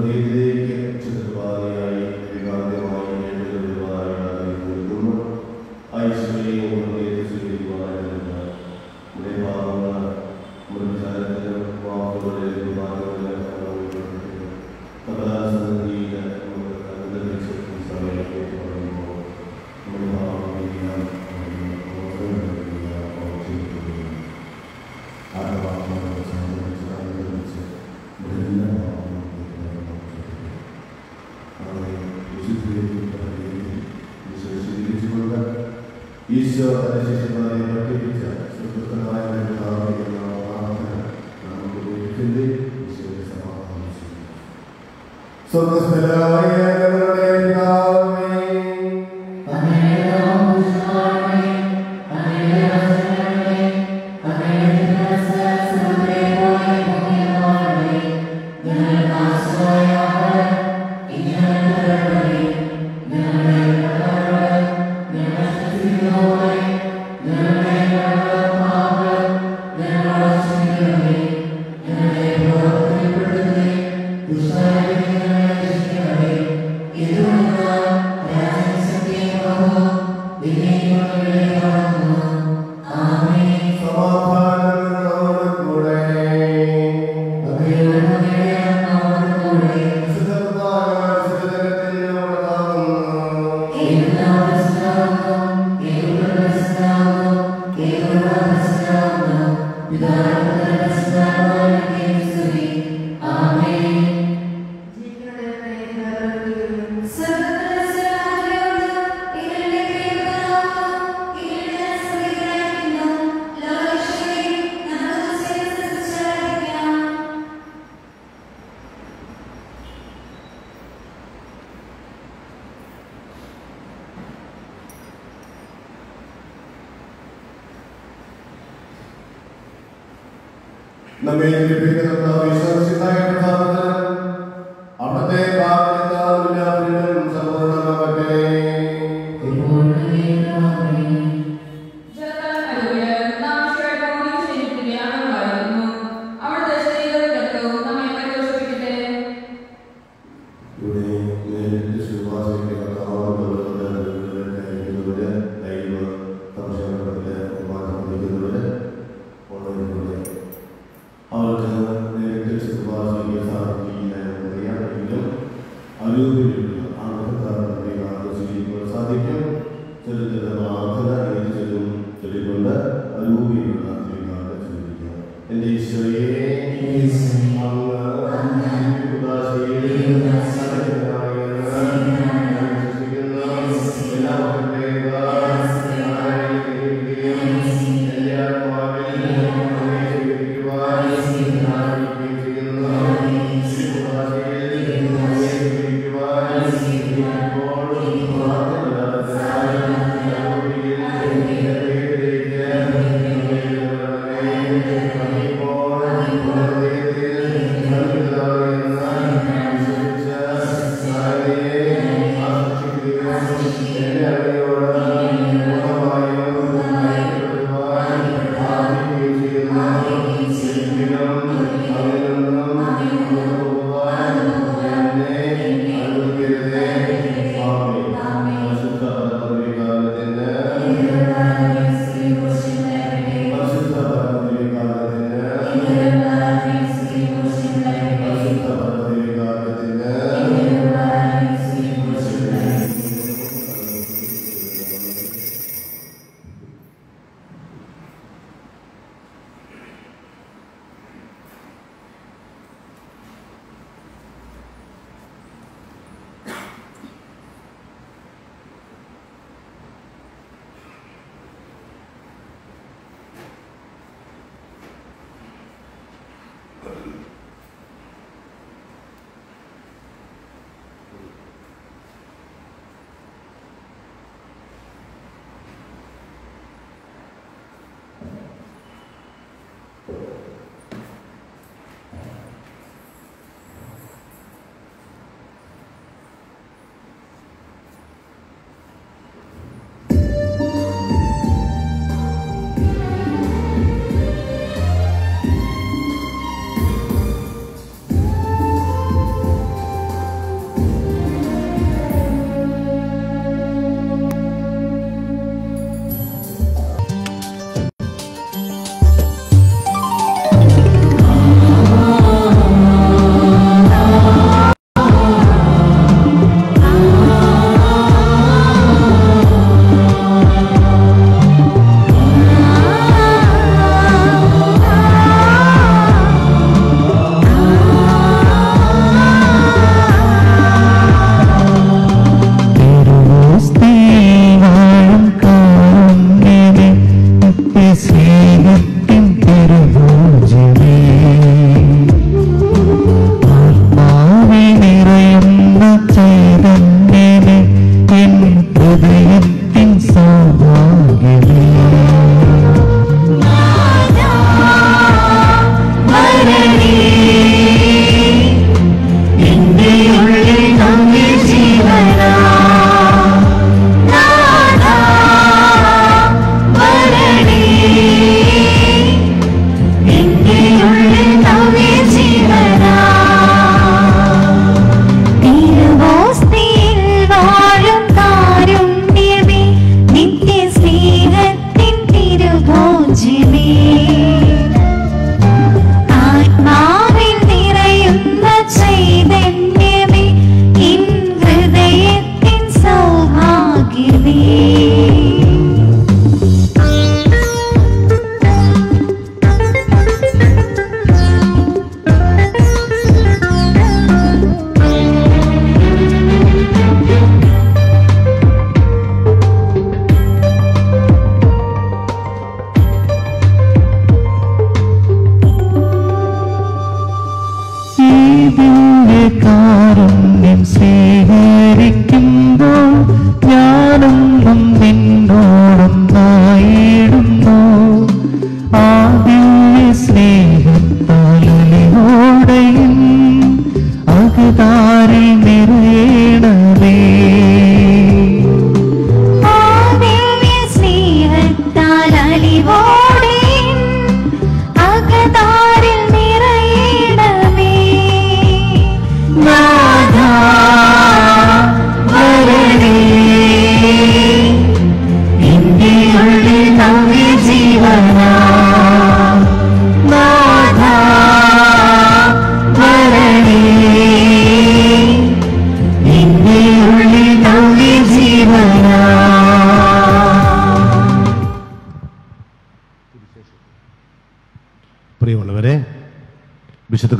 ഹൃദയത്തിലേക്ക് ചിത്രപാതയായി വികാരമായി എഴുതുവാനായി കൊടുക്കുന്നു ഐശ്വര്യവും ഹൃദയത്തെ സ്വീകരിക്കുവാനായിട്ട് നമ്മുടെ പാപങ്ങൾ നമ്മുടെ വിചാരത്തിലും വാക്കുകളിലും വിവാദങ്ങളിലും കഥാസന്നിധിയിൽ നമുക്ക് അനുദരിച്ച് സമയത്ത് പറയുമ്പോൾ നമ്മുടെ ഭാവമെല്ലാം ആത്മാക്കളെ സംബന്ധിച്ച് അനുദരിച്ച് എല്ലാ ഭാവങ്ങളും അവരെ വിശേഷീകരിച്ചുകൊണ്ട് ഈശോ തന്റെ ശിഷ്യന്മാരെ പഠിപ്പിച്ച സുഹൃത്തനായ കർത്താവേ എന്ന പ്രാർത്ഥന നമുക്ക് ഉപയോഗിക്കുന്നത് ഈശോയെ സമാധാനം ചെയ്യുന്നു. സ്വർഗ്ഗസ്ഥനായ ഞങ്ങളുടെ പിതാവേ, സമാധാനം നിങ്ങളോട് കൂടെ. വിശുദ്ധ കുർബാന വിശുദ്ധജനത്തിൽ ഉണ്ടാകുന്നു. നമ്മെ ലഭിക്കുന്ന വിശ്വസിതായ പ്രധാനത്തിന് അവിടുത്തെ പാപത്താലും സമ്പൂർണ്ണമാകട്ടെ ഇവിടെ നേരിട്ട് ശുപാർശയ്ക്ക് കർത്താവിനുള്ളവരുടെ കഴിക്കുന്നവര് ദൈവ സംശയങ്ങളിലെ മാറ്റം ഉള്ളവരുടെ അവർക്ക് നേരിട്ട് ശുപാർശയ്ക്ക് സാധിക്കില്ല എന്നറിയാമെങ്കിലും അരൂപിലുള്ള ആഗ്രഹത്തെ ആകർഷിക്കുവാൻ സാധിക്കും ചെറു ചെറു പ്രാർത്ഥന ഏത് ചെല്ലും ചൊല്ലിക്കൊണ്ട് അരൂപിയുള്ള ശ്രീകാരം ചിന്തിക്കുക എൻ്റെ ഈശോയെ അങ്ങ് ഉദാശയിൽ ും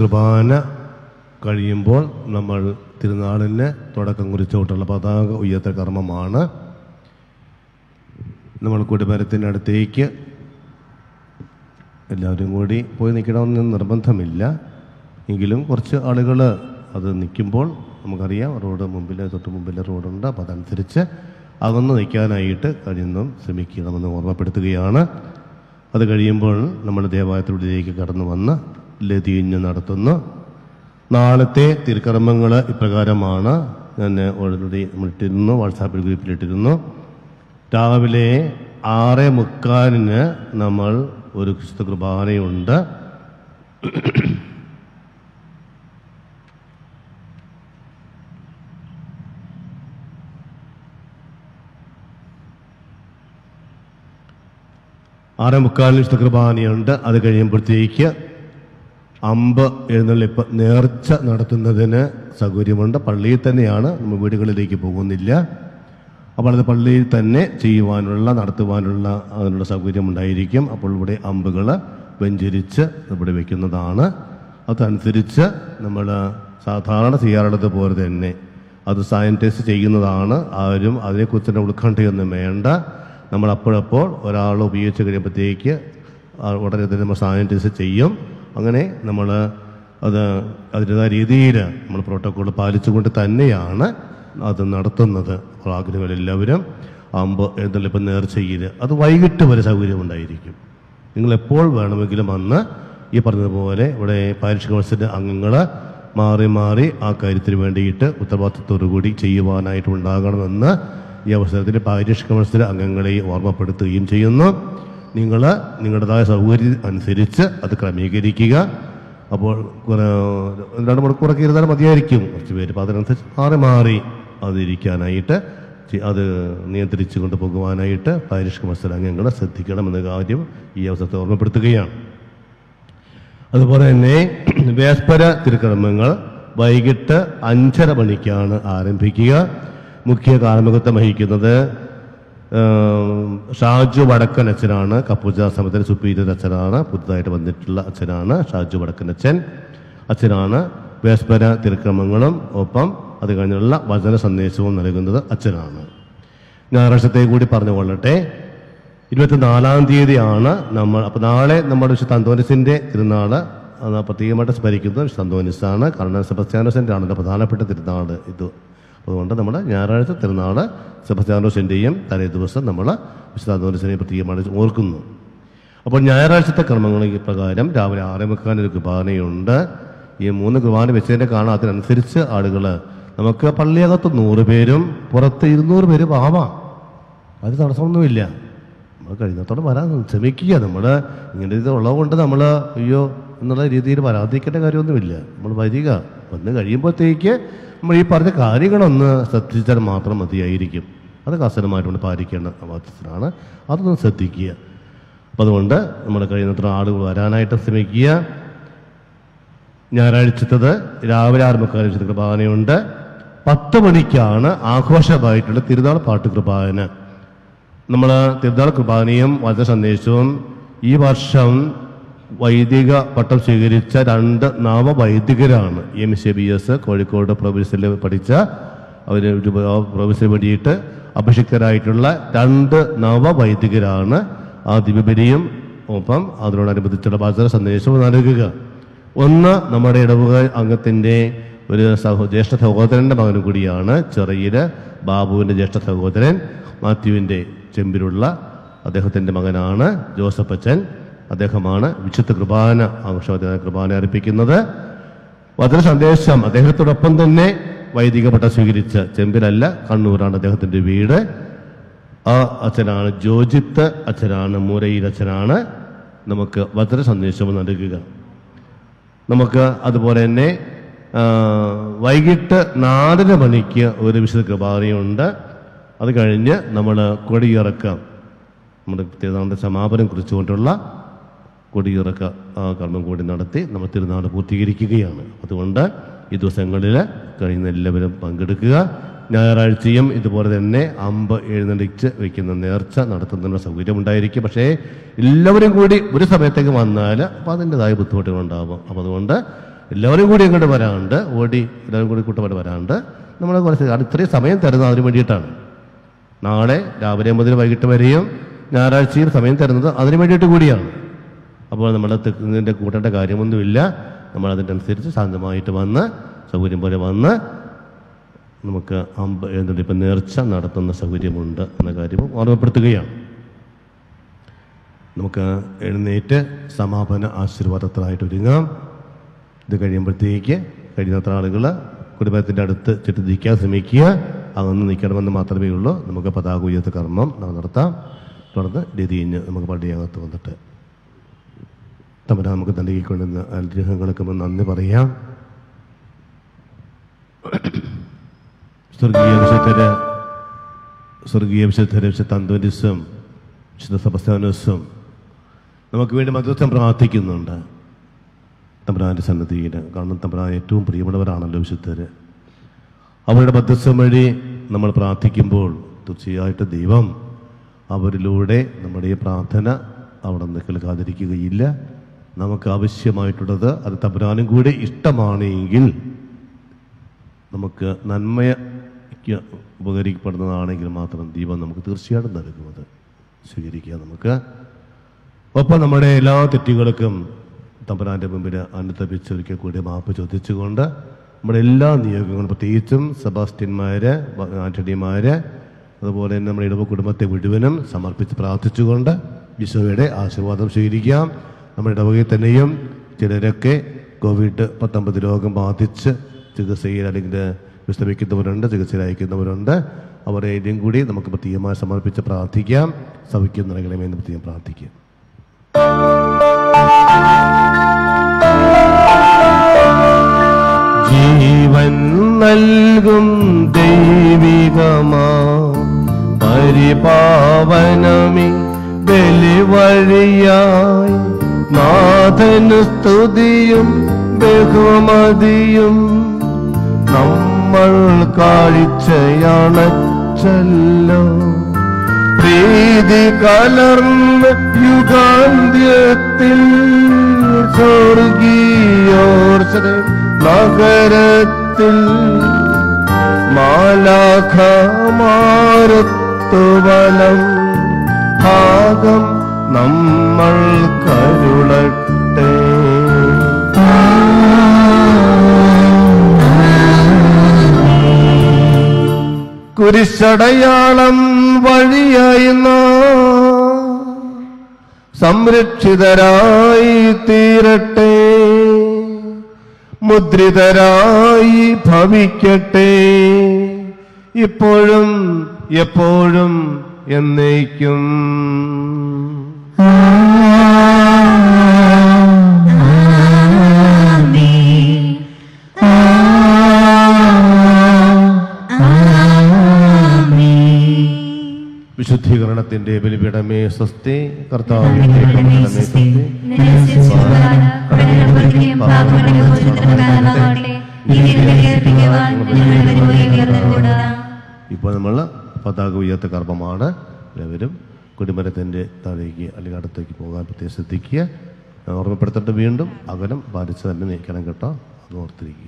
കുർബാന കഴിയുമ്പോൾ നമ്മൾ തിരുനാളിന് തുടക്കം കുറിച്ചുകൊണ്ടുള്ള പതാക ഉയർത്ത കർമ്മമാണ് നമ്മൾ കുടിമരത്തിനടുത്തേക്ക് എല്ലാവരും കൂടി പോയി നിൽക്കണമെന്ന് നിർബന്ധമില്ല എങ്കിലും കുറച്ച് ആളുകൾ അത് നിൽക്കുമ്പോൾ നമുക്കറിയാം റോഡ് മുമ്പിൽ തൊട്ട് മുമ്പിൽ റോഡുണ്ട് അപ്പോൾ അതനുസരിച്ച് അകന്ന് നിൽക്കാനായിട്ട് കഴിയുന്നതും ശ്രമിക്കണമെന്ന് ഓർമ്മപ്പെടുത്തുകയാണ് അത് കഴിയുമ്പോൾ നമ്മൾ ദേവാലയത്തിനുള്ളിലേക്ക് കടന്നു വന്ന് ലതീഞ്ഞ് നടത്തുന്നു നാളത്തെ തിരുക്കർമ്മങ്ങൾ ഇപ്രകാരമാണ് ഞാൻ ഓൾറെഡി നമ്മളിട്ടിരുന്നു വാട്സാപ്പ് ഗ്രൂപ്പിലിട്ടിരുന്നു രാവിലെ ആറ് മുക്കാലിന് നമ്മൾ ഒരു ക്രിസ്തു കുർബാനയുണ്ട് ആറ് മുക്കാലിന് വിശുദ്ധ കുർബാനയുണ്ട് അത് കഴിയുമ്പോഴത്തേക്ക് അമ്പ് എഴുന്നള്ളിപ്പ് നേർച്ച നടത്തുന്നതിന് സൗകര്യമുണ്ട് പള്ളിയിൽ തന്നെയാണ് നമ്മൾ വീടുകളിലേക്ക് പോകുന്നില്ല അപ്പോൾ അത് പള്ളിയിൽ തന്നെ ചെയ്യുവാനുള്ള നടത്തുവാനുള്ള അതിനുള്ള സൗകര്യം ഉണ്ടായിരിക്കും അപ്പോൾ ഇവിടെ അമ്പുകൾ വെഞ്ചരിച്ച് ഇവിടെ വെക്കുന്നതാണ് അതനുസരിച്ച് നമ്മൾ സാധാരണ ചെയ്യാറുള്ളത് പോലെ തന്നെ അത് സാനിറ്റൈസ് ചെയ്യുന്നതാണ് ആരും അതിനെക്കുറിച്ച് തന്നെ ഉത്കണ്ഠയൊന്നും വേണ്ട നമ്മൾ അപ്പോഴപ്പോൾ ഒരാൾ ഉപയോഗിച്ച് കഴിയുമ്പോഴത്തേക്ക് ആ ഉടനെ തന്നെ നമ്മൾ സാനിറ്റൈസ് ചെയ്യും അങ്ങനെ നമ്മൾ അത് അതിൻ്റെതായ രീതിയിൽ നമ്മൾ പ്രോട്ടോക്കോൾ പാലിച്ചുകൊണ്ട് തന്നെയാണ് അത് നടത്തുന്നത് അപ്പോൾ ആഗ്രഹങ്ങളെല്ലാവരും അമ്പ് എഴുന്നള്ളിപ്പം നേർച്ചയിൽ അത് വൈകിട്ട് വരെ സൗകര്യമുണ്ടായിരിക്കും നിങ്ങൾ എപ്പോൾ വേണമെങ്കിലും വന്ന് ഈ പറഞ്ഞതുപോലെ ഇവിടെ പാരിഷ് കൗൺസിലിൻ്റെ അംഗങ്ങൾ മാറി മാറി ആ കാര്യത്തിന് വേണ്ടിയിട്ട് ഉത്തരവാദിത്തത്തോടു കൂടി ചെയ്യുവാനായിട്ട് ഉണ്ടാകണമെന്ന് ഈ അവസരത്തിൽ പാരിഷ് കൗൺസിൽ അംഗങ്ങളെ ഓർമ്മപ്പെടുത്തുകയും ചെയ്യുന്നു നിങ്ങൾ നിങ്ങളുടേതായ സൗകര്യം അനുസരിച്ച് അത് ക്രമീകരിക്കുക അപ്പോൾ കുറെ രണ്ട് മണിക്കൂറൊക്കെ ഇരുന്നാൽ മതിയായിരിക്കും കുറച്ച് പേര് അപ്പോൾ അതിനനുസരിച്ച് മാറി മാറി അതിരിക്കാനായിട്ട് ചെ- അത് നിയന്ത്രിച്ചു കൊണ്ടുപോകുവാനായിട്ട് പാരിഷ് മത്സര അംഗങ്ങൾ ശ്രദ്ധിക്കണമെന്ന കാര്യം ഈ അവസരത്തെ ഓർമ്മപ്പെടുത്തുകയാണ് അതുപോലെ തന്നെ വേസ്പര തിരുക്കർമ്മങ്ങൾ വൈകിട്ട് അഞ്ചര മണിക്കാണ് ആരംഭിക്കുക മുഖ്യ കാർമ്മികത്വം വഹിക്കുന്നത് ഏം, ഷാജു വടക്കൻ അച്ഛനാണ് കപ്പൂജ സമയത്തിന് സുപ്പീരിയർ അച്ഛനാണ് പുതുതായിട്ട് വന്നിട്ടുള്ള അച്ഛനാണ് ഷാജു വടക്കൻ അച്ഛൻ അച്ഛനാണ് വേസ്പര തിരുക്രമങ്ങളും ഒപ്പം അത് കഴിഞ്ഞുള്ള വചന സന്ദേശവും നൽകുന്നത് അച്ഛനാണ് ഞായറാഴ്ചത്തെ കൂടി പറഞ്ഞുകൊള്ളട്ടെ ഇരുപത്തിനാലാം തീയതിയാണ് നമ്മൾ അപ്പോൾ നാളെ നമ്മുടെ വിശുദ്ധ അന്തോനിസിന്റെ തിരുനാള് അത് പ്രത്യേകമായിട്ട് സ്മരിക്കുന്നത് വിശുദ്ധ അന്തോനിസാണ് കാരണം സെബസ്ത്യാനോസിന്റെ ആണല്ലോ പ്രധാനപ്പെട്ട തിരുനാള് ഇത് അതുകൊണ്ട് നമ്മൾ ഞായറാഴ്ച തിരുനാള് സെബസ്ത്യാനോസിന്റെയും തലേ ദിവസം നമ്മൾ വിശുദ്ധ അന്തോനിസിനെ പ്രത്യേകമായിട്ട് ഓർക്കുന്നു അപ്പോൾ ഞായറാഴ്ചത്തെ കർമ്മങ്ങൾ ഈ പ്രകാരം രാവിലെ ആറേ മുക്കാൽ ഒരു കുർബാനയുണ്ട് ഈ മൂന്ന് കുർബാന വെച്ചതിന്റെ കാണാം അതിനനുസരിച്ച് ആളുകൾ നമുക്ക് പള്ളിയകത്ത് നൂറ് പേരും പുറത്ത് ഇരുന്നൂറ് പേരും ആവാം അത് തടസ്സമൊന്നുമില്ല നമ്മൾ കഴിയുന്നത്തോടെ വരാൻ ശ്രമിക്കുക നമ്മൾ ഇങ്ങനെ ഇത് ഉള്ളതുകൊണ്ട് നമ്മൾ അയ്യോ എന്നുള്ള രീതിയിൽ വരാതിരിക്കേണ്ട കാര്യമൊന്നുമില്ല നമ്മൾ വരിക വന്ന് കഴിയുമ്പോഴത്തേക്ക് നമ്മൾ ഈ പറഞ്ഞ കാര്യങ്ങളൊന്ന് ശ്രദ്ധിച്ചാൽ മാത്രം മതിയായിരിക്കും അത് കർശനമായിട്ടുണ്ട് പാലിക്കേണ്ട അവസ്ഥയാണ് അതൊന്ന് ശ്രദ്ധിക്കുക അപ്പം അതുകൊണ്ട് നമ്മൾ കഴിയുന്നത്ര ആളുകൾ വരാനായിട്ട് ശ്രമിക്കുക ഞായറാഴ്ചത്തത് രാവിലെ ആറ് മുക്കാൽ വിശുദ്ധ കുർബാനയുണ്ട് പത്ത് മണിക്കാണ് ആഘോഷമായിട്ടുള്ള തിരുനാൾ പാട്ട് കുർബാന നമ്മൾ തിരുനാൾ കുർബാനയും വചന സന്ദേശവും ഈ വർഷം വൈദിക പട്ടം സ്വീകരിച്ച രണ്ട് നവവൈദികരാണ് M C B S Kozhikode പ്രൊവിൻസിൽ പഠിച്ച അവർ പ്രൊവിൻസിൽ വേണ്ടിയിട്ട് അഭിഷിക്തരായിട്ടുള്ള രണ്ട് നവവൈദികരാണ് ആ ദിവ്യബലിയും ഒപ്പം അതിനോടനുബന്ധിച്ചുള്ള വചന സന്ദേശവും നൽകുക ഒന്ന് നമ്മുടെ ഇടവക അംഗത്തിന്റെ ഒരു സഹോ ജ്യേഷ്ഠ സഹോദരന്റെ മകനും കൂടിയാണ് ചെറിയില് ബാബുവിന്റെ ജ്യേഷ്ഠ സഹോദരൻ മാത്യുവിന്റെ ചെമ്പിലുള്ള അദ്ദേഹത്തിന്റെ മകനാണ് ജോസഫ് അച്ഛൻ അദ്ദേഹമാണ് വിശുദ്ധ കുർബാന ആഘോഷവചന കുർബാന അർപ്പിക്കുന്നത് വചന സന്ദേശം അദ്ദേഹത്തോടൊപ്പം തന്നെ വൈദിക പട്ടം സ്വീകരിച്ച ചെമ്പിലല്ല കണ്ണൂരാണ് അദ്ദേഹത്തിന്റെ വീട് ആ അച്ഛനാണ് ജോജിത്ത് അച്ഛനാണ് മൂരയിൽ അച്ഛനാണ് നമുക്ക് വചന സന്ദേശം നൽകുക നമുക്ക് അതുപോലെ തന്നെ ആ, വൈകിട്ട് നാലര മണിക്ക് ഒരു വിശുദ്ധ കുർബാനയുണ്ട് അത് കഴിഞ്ഞ് നമ്മൾ കൊടിയിറക്കം നമ്മുടെ തിരുനാളിൻ്റെ സമാപനം കുറിച്ചുകൊണ്ടുള്ള കൊടിയിറക്ക ആ കർമ്മം കൂടി നടത്തി നമ്മൾ തിരുനാൾ പൂർത്തീകരിക്കുകയാണ് അതുകൊണ്ട് ഈ ദിവസങ്ങളിൽ കഴിയുന്ന എല്ലാവരും പങ്കെടുക്കുക ഞായറാഴ്ചയും ഇതുപോലെ തന്നെ അമ്പ് എഴുന്നള്ളിച്ച് വയ്ക്കുന്ന നേർച്ച നടത്തുന്നതിനുള്ള സൗകര്യം ഉണ്ടായിരിക്കും പക്ഷേ എല്ലാവരും കൂടി ഒരു സമയത്തേക്ക് വന്നാൽ അപ്പോൾ അതിൻ്റെതായ ബുദ്ധിമുട്ടുകളുണ്ടാകും അപ്പോൾ അതുകൊണ്ട് എല്ലാവരും കൂടി അങ്ങോട്ട് വരാണ്ട് ഓടി എല്ലാവരും കൂടി കൂട്ടമായിട്ട് വരാണ്ട് നമ്മൾ കുറച്ച് കാരണം ഇത്രയും സമയം തരുന്നത് അതിന് വേണ്ടിയിട്ടാണ് നാളെ രാവിലെ മുതൽ വൈകിട്ട് വരെയും ഞായറാഴ്ചയും സമയം തരുന്നത് അതിന് വേണ്ടിയിട്ട് കൂടിയാണ് അപ്പോൾ നമ്മൾ ഇതിൻ്റെ കൂട്ടേണ്ട കാര്യമൊന്നുമില്ല നമ്മൾ അതിൻ്റെ അനുസരിച്ച് ശാന്തമായിട്ട് വന്ന് സൗകര്യം പോലെ വന്ന് നമുക്ക് അമ്പ എന്തുണ്ട് ഇപ്പം നേർച്ച നടത്തുന്ന സൗകര്യമുണ്ട് എന്ന കാര്യം ഓർമ്മപ്പെടുത്തുകയാണ് നമുക്ക് എഴുന്നേറ്റ് സമാപന ആശീർവാദത്തിനായിട്ട് ഒരുങ്ങാം ഇത് കഴിയുമ്പോഴത്തേക്ക് കഴിയുന്നത്ര ആളുകൾ കുടുംബത്തിൻ്റെ അടുത്ത് ചുറ്റി നിൽക്കാൻ ശ്രമിക്കുക അതൊന്ന് നിൽക്കണമെന്ന് മാത്രമേ ഉള്ളൂ നമുക്ക് പതാക ഉയർത്ത കർമ്മം നമുക്ക് നടത്താം തുടർന്ന് രതിഞ്ഞ് നമുക്ക് പള്ളിയകത്ത് വന്നിട്ട് തമ്മിൽ നമുക്ക് നൽകിക്കൊണ്ടുവന്ന അനുഗ്രഹങ്ങൾക്ക് മുൻ നന്ദി പറയാം സ്വർഗീയ വിശുദ്ധര് സ്വർഗീയ വിശുദ്ധര് വിശുദ്ധ അന്തോനിസും വിശുദ്ധ സബസ്താനുസും നമുക്ക് വേണ്ടി മധ്യസ്ഥം പ്രാർത്ഥിക്കുന്നുണ്ട് തമ്പുരാൻ്റെ സന്നദ്ധിയിൽ കാരണം തമ്പുരാൻ ഏറ്റവും പ്രിയമുള്ളവരാണല്ലോ വിശുദ്ധര് അവരുടെ മധ്യസ്ഥം വഴി നമ്മൾ പ്രാർത്ഥിക്കുമ്പോൾ തീർച്ചയായിട്ടും ദൈവം അവരിലൂടെ നമ്മുടെ ഈ പ്രാർത്ഥന അവിടെ നിന്ന് കേൾക്കാതിരിക്കുകയില്ല നമുക്ക് ആവശ്യമായിട്ടുള്ളത് അത് തമ്പുരാനും കൂടെ ഇഷ്ടമാണ് എങ്കിൽ നമുക്ക് നന്മയ്ക്ക് ഉപകരിക്കപ്പെടുന്നതാണെങ്കിൽ മാത്രം ദൈവം നമുക്ക് തീർച്ചയായിട്ടും നൽകുന്നത് സ്വീകരിക്കുക നമുക്ക് ഒപ്പം നമ്മുടെ എല്ലാ തെറ്റുകൾക്കും തമ്പുരാൻ്റെ മുമ്പിൽ അനുതപിച്ച് ഒരിക്കൽ കൂടി മാപ്പ് ചോദിച്ചുകൊണ്ട് നമ്മുടെ എല്ലാ നിയോഗങ്ങളും പ്രത്യേകിച്ചും സെബാസ്റ്റ്യന്മാര് ആന്റണിമാര് അതുപോലെ തന്നെ നമ്മുടെ ഇടവ കുടുംബത്തെ മുഴുവനും സമർപ്പിച്ച് പ്രാർത്ഥിച്ചുകൊണ്ട് ഈശോയുടെ ആശീർവാദം സ്വീകരിക്കാം നമ്മുടെ ഇടവകയിൽ തന്നെയും ചിലരൊക്കെ കോവിഡ് പത്തൊമ്പത് രോഗം ബാധിച്ച് ചികിത്സയിൽ അല്ലെങ്കിൽ വിശ്രമിക്കുന്നവരുണ്ട് ചികിത്സയിൽ അയക്കുന്നവരുണ്ട് അവരെയും കൂടി നമുക്ക് പ്രത്യേകമായി സമർപ്പിച്ച് പ്രാർത്ഥിക്കാം സൗഖ്യം നൽകണമെന്ന് പ്രത്യേകം പ്രാർത്ഥിക്കാം ജീവൻ നൽകും ദൈവികമാ പരിപാവനമി ബലിവഴിയായി നാഥന് സ്തുതിയും ബഹുമതിയും നമ്മൾ കാഴ്ചയണച്ചല്ലോ പ്രീതി കലർന്ന യുഗാന്ത്യത്തിൽ സ്വർഗീയോർച്ചന നഗരത്തിൽ മാലാഖമാരത്തുവലം ഭാഗം നമ്മൾ കരുളട്ടെ കുരിശടയാളം വഴിയായി നാം സംരക്ഷിതരായി തീരട്ടെ മുദ്രിതരായി ഭവിക്കട്ടെ ഇപ്പോഴും എപ്പോഴും എന്നേക്കും വിശുദ്ധീകരണത്തിന്റെ ബലിപീഠമേ സ്വസ്തി കർത്താവിന്റെ ബലിപീഠമേ സ്വസ്തി ഇപ്പോൾ നമ്മൾ പതാക ഉയർത്ത കർമ്മമാണ് എല്ലാവരും കൊടിമരത്തിൻ്റെ താഴേക്ക് അല്ലെങ്കിൽ അടുത്തേക്ക് പോകാൻ പ്രത്യേകം ശ്രദ്ധിക്കുക ഞാൻ ഓർമ്മപ്പെടുത്തേണ്ട വീണ്ടും അകലം പാലിച്ച് തന്നെ നീക്കണം കേട്ടോ അത് ഓർത്തിരിക്കുക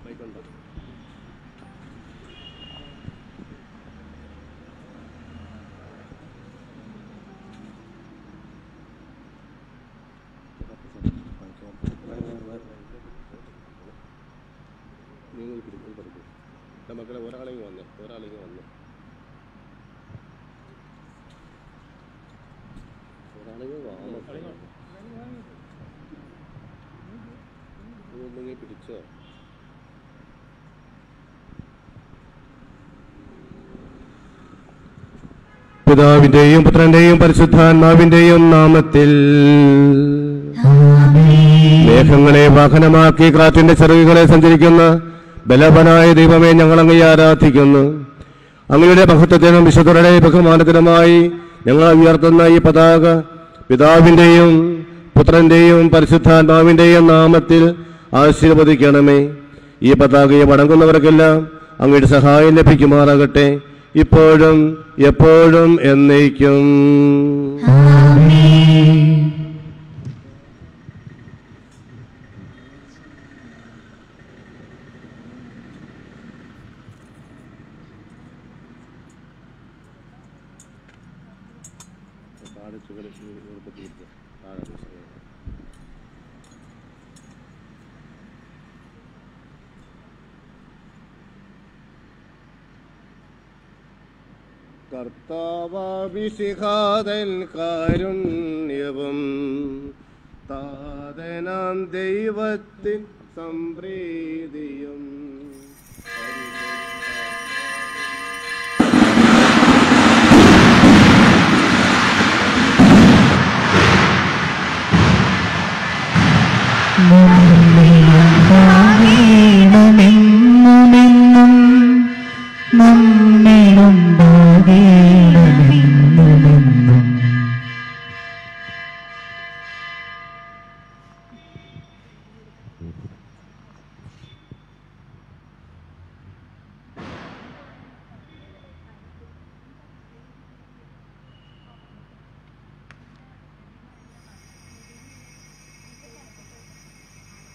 നിങ്ങൾ പിടിക്കും പഠിക്കും മക്കളെ ഒരാളെങ്കിൽ വന്നേ ഒരാളെങ്കിൽ വന്നേ ഒരാളെങ്കിൽ വാങ്ങി പിടിച്ചോ പിതാവിന്റെയും പുത്രന്റെയും പരിശുദ്ധാത്മാവിന്റെയും നാമത്തിൽ മേഘങ്ങളെ വാഹനമാക്കി കാറ്റിന്റെ ചിറകുകളെ സഞ്ചരിക്കുന്ന ബലവനായ ദൈവമേ ഞങ്ങൾ അങ്ങേ ആരാധിക്കുന്നു അങ്ങയുടെ മഹത്വത്തിനും വിശുദ്ധരുടെ ബഹുമാനത്തിനുമായി ഞങ്ങൾ ഉയർത്തുന്ന ഈ പതാക പിതാവിന്റെയും പുത്രന്റെയും പരിശുദ്ധാത്മാവിന്റെയും നാമത്തിൽ ആശീർവദിക്കണമേ ഈ പതാകയെ വണങ്ങുന്നവർക്കെല്ലാം അങ്ങയുടെ സഹായം ലഭിക്കുമാറാകട്ടെ ഇപ്പോഴും എപ്പോഴും എന്നേക്കും കർത്താവിശിഖാതൻ കാരുണ്യവും താതനാം ദൈവത്തിൻ സംപ്രീതിയും നമ്മിലുണ്ടാകേണമെന്നുമെന്നും നമ്മിലുണ്ടാകേണമെന്നുമെന്നും ും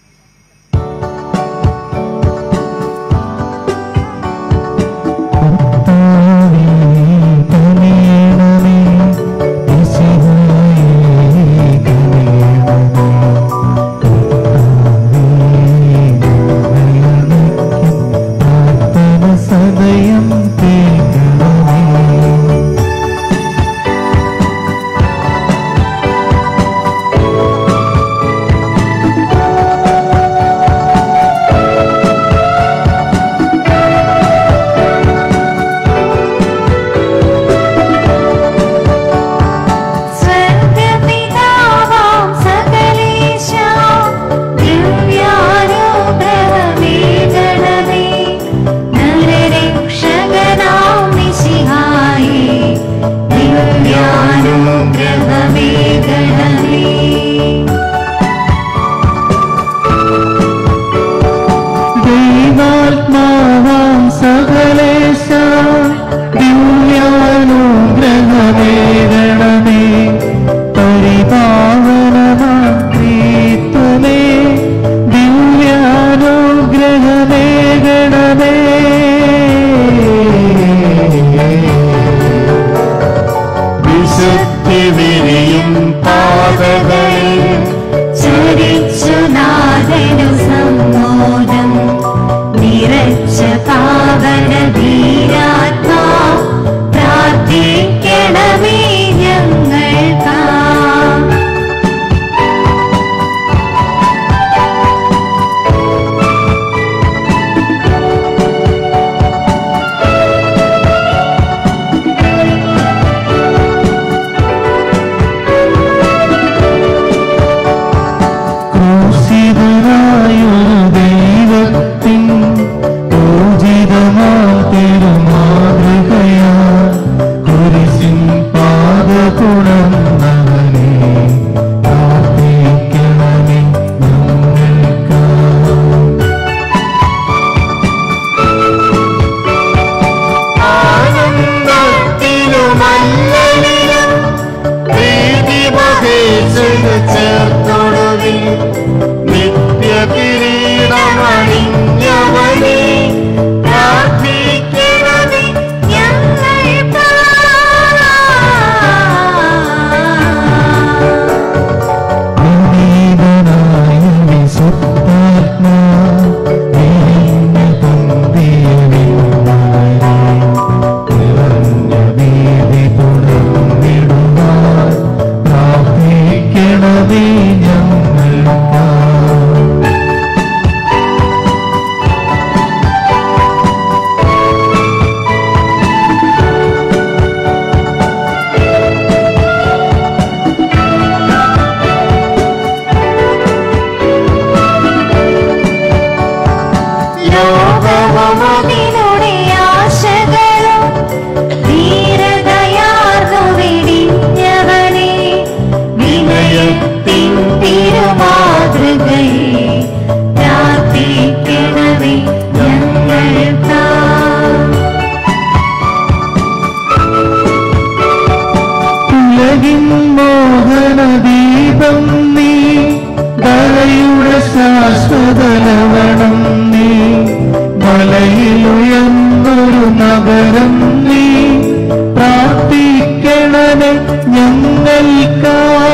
സകലവണം നീ മലയിലുയർന്നൊരു നഗരം നീ പ്രാർത്ഥിക്കണമേ ഞങ്ങൾക്കാ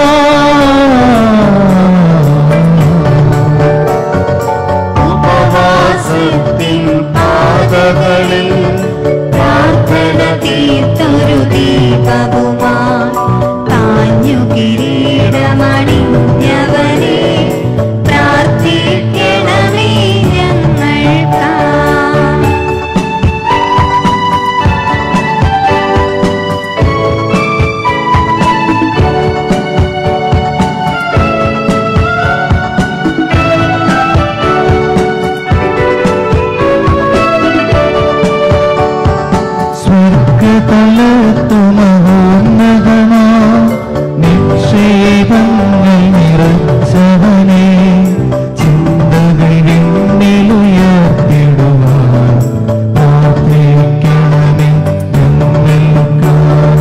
ഉപവാസത്തിൻ പാതകളിൽ പ്രാർത്ഥന തീർത്തൊരു ദീപവുമാ കാഞ്ഞു കിരീടമണിഞ്ഞവനെ പ്രാർത്ഥിക്കണമേ ഞങ്ങൾക്കാ സ്വർഗതലത്തു മഹോന്നതമാ നിക്ഷേപങ്ങൾ നിറച്ചവനെ ചിന്തകൾ വിണ്ണിലുയർത്തിടുവാൻ പ്രാർത്ഥിക്കണമേ ഞങ്ങൾക്കാ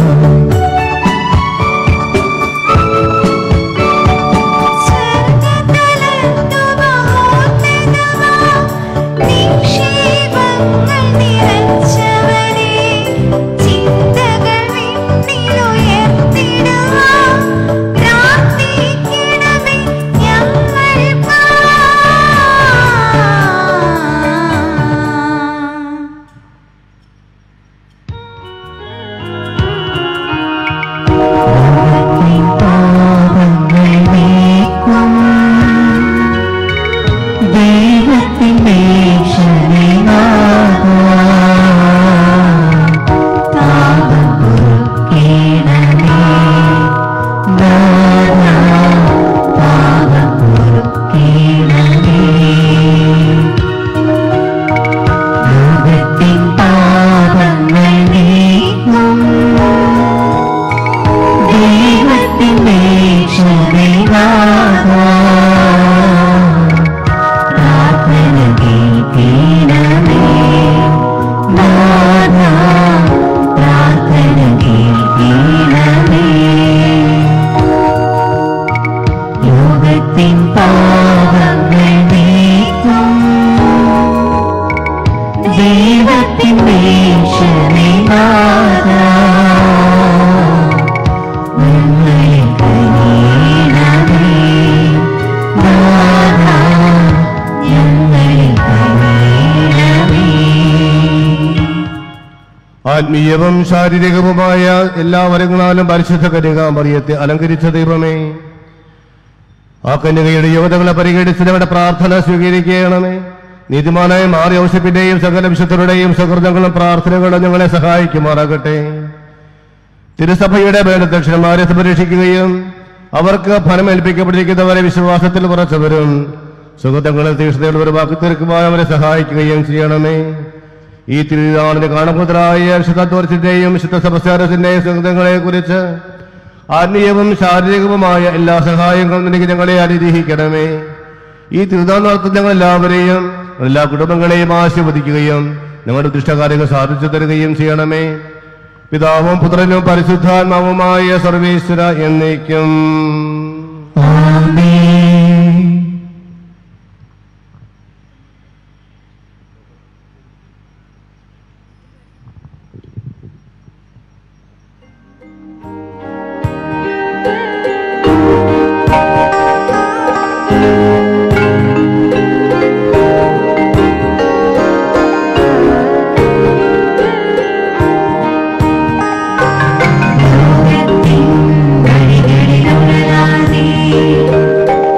നിക്ഷേപങ്ങൾ നിറച്ചവനെ ചിന്തകൾ വിണ്ണിലുയർത്തിടുവാൻ പ്രാർത്ഥിക്കണമേ ഞങ്ങൾക്കാ പാപങ്ങൾ നീക്കും ദൈവത്തിൻ്റെ ക്ഷമനാഥ പാപം പൊറുക്കേണമേ നാഥ പാപം പൊറുക്കേണമേ ലോകത്തിൻ പാപങ്ങൾ നീക്കും ദൈവത്തിൻ്റെ ക്ഷമനാഥ പ്രാർത്ഥന കേൾക്കണമേ നാഥ പ്രാർത്ഥന കേൾക്കണമേ ലോകത്തിൻ പാപങ്ങൾ നീക്കും ദൈവത്തിൻ്റെ ക്ഷമനാഥ ഞങ്ങളെ കനിയണമേ നാഥ ഞങ്ങളെ കനിയണമേ ആത്മീയവും ശാരീരികവുമായ എല്ലാ വരങ്ങളാലും പരിശുദ്ധ കന്യകാമറിയത്തെ അലങ്കരിച്ച ദൈവമേ ആ കന്യകയുടെ യുവതകളെ പരിഗണിച്ച് നമ്മുടെ പ്രാർത്ഥന സ്വീകരിക്കണമേ നീതിമാനായ മാറി ഔഷപ്പിന്റെയും സകല വിശുദ്ധരുടെയും സകൃതങ്ങളും പ്രാർത്ഥനകളും ഞങ്ങളെ സഹായിക്കുമാറാകട്ടെ തിരുസഭയുടെ മേലധ്യക്ഷന്മാരെ സംരക്ഷിക്കുകയും അവർക്ക് ഫലമേൽപ്പിക്കപ്പെട്ടിരിക്കുന്നവരെ വിശ്വാസത്തിൽ ഉറച്ചവരും സുഹൃത്തുക്കളിൽ തീക്ഷ്ണതയുടെ ഒരു വാക്ക് തീർക്കുവാൻ അവരെ സഹായിക്കുകയും ചെയ്യണമേ ഈ തിരുനാളിന് കാണുന്നതായ വിശുദ്ധത്വത്തിന്റെയും വിശുദ്ധ സംസ്കാരത്തിന്റെയും സുഹൃത്തുക്കളെ കുറിച്ച് ആത്മീയവും ശാരീരികവുമായ എല്ലാ സഹായങ്ങളും എനിക്ക് ഞങ്ങളെ അനുഗ്രഹിക്കണമേ ഈ തിരുനാൾ നടത്തുന്ന ഞങ്ങൾ എല്ലാവരെയും എല്ലാ കുടുംബങ്ങളെയും ആശീർവദിക്കുകയും ഞങ്ങളുടെ ദുഷ്ടകാര്യങ്ങൾ സാധിച്ചു തരുകയും ചെയ്യണമേ പിതാവും പുത്രനും പരിശുദ്ധാത്മാവുമായ സർവേശ്വര എന്നേക്കും ആമേൻ ലോകത്തിൻ വഴികളിലുടലാതെ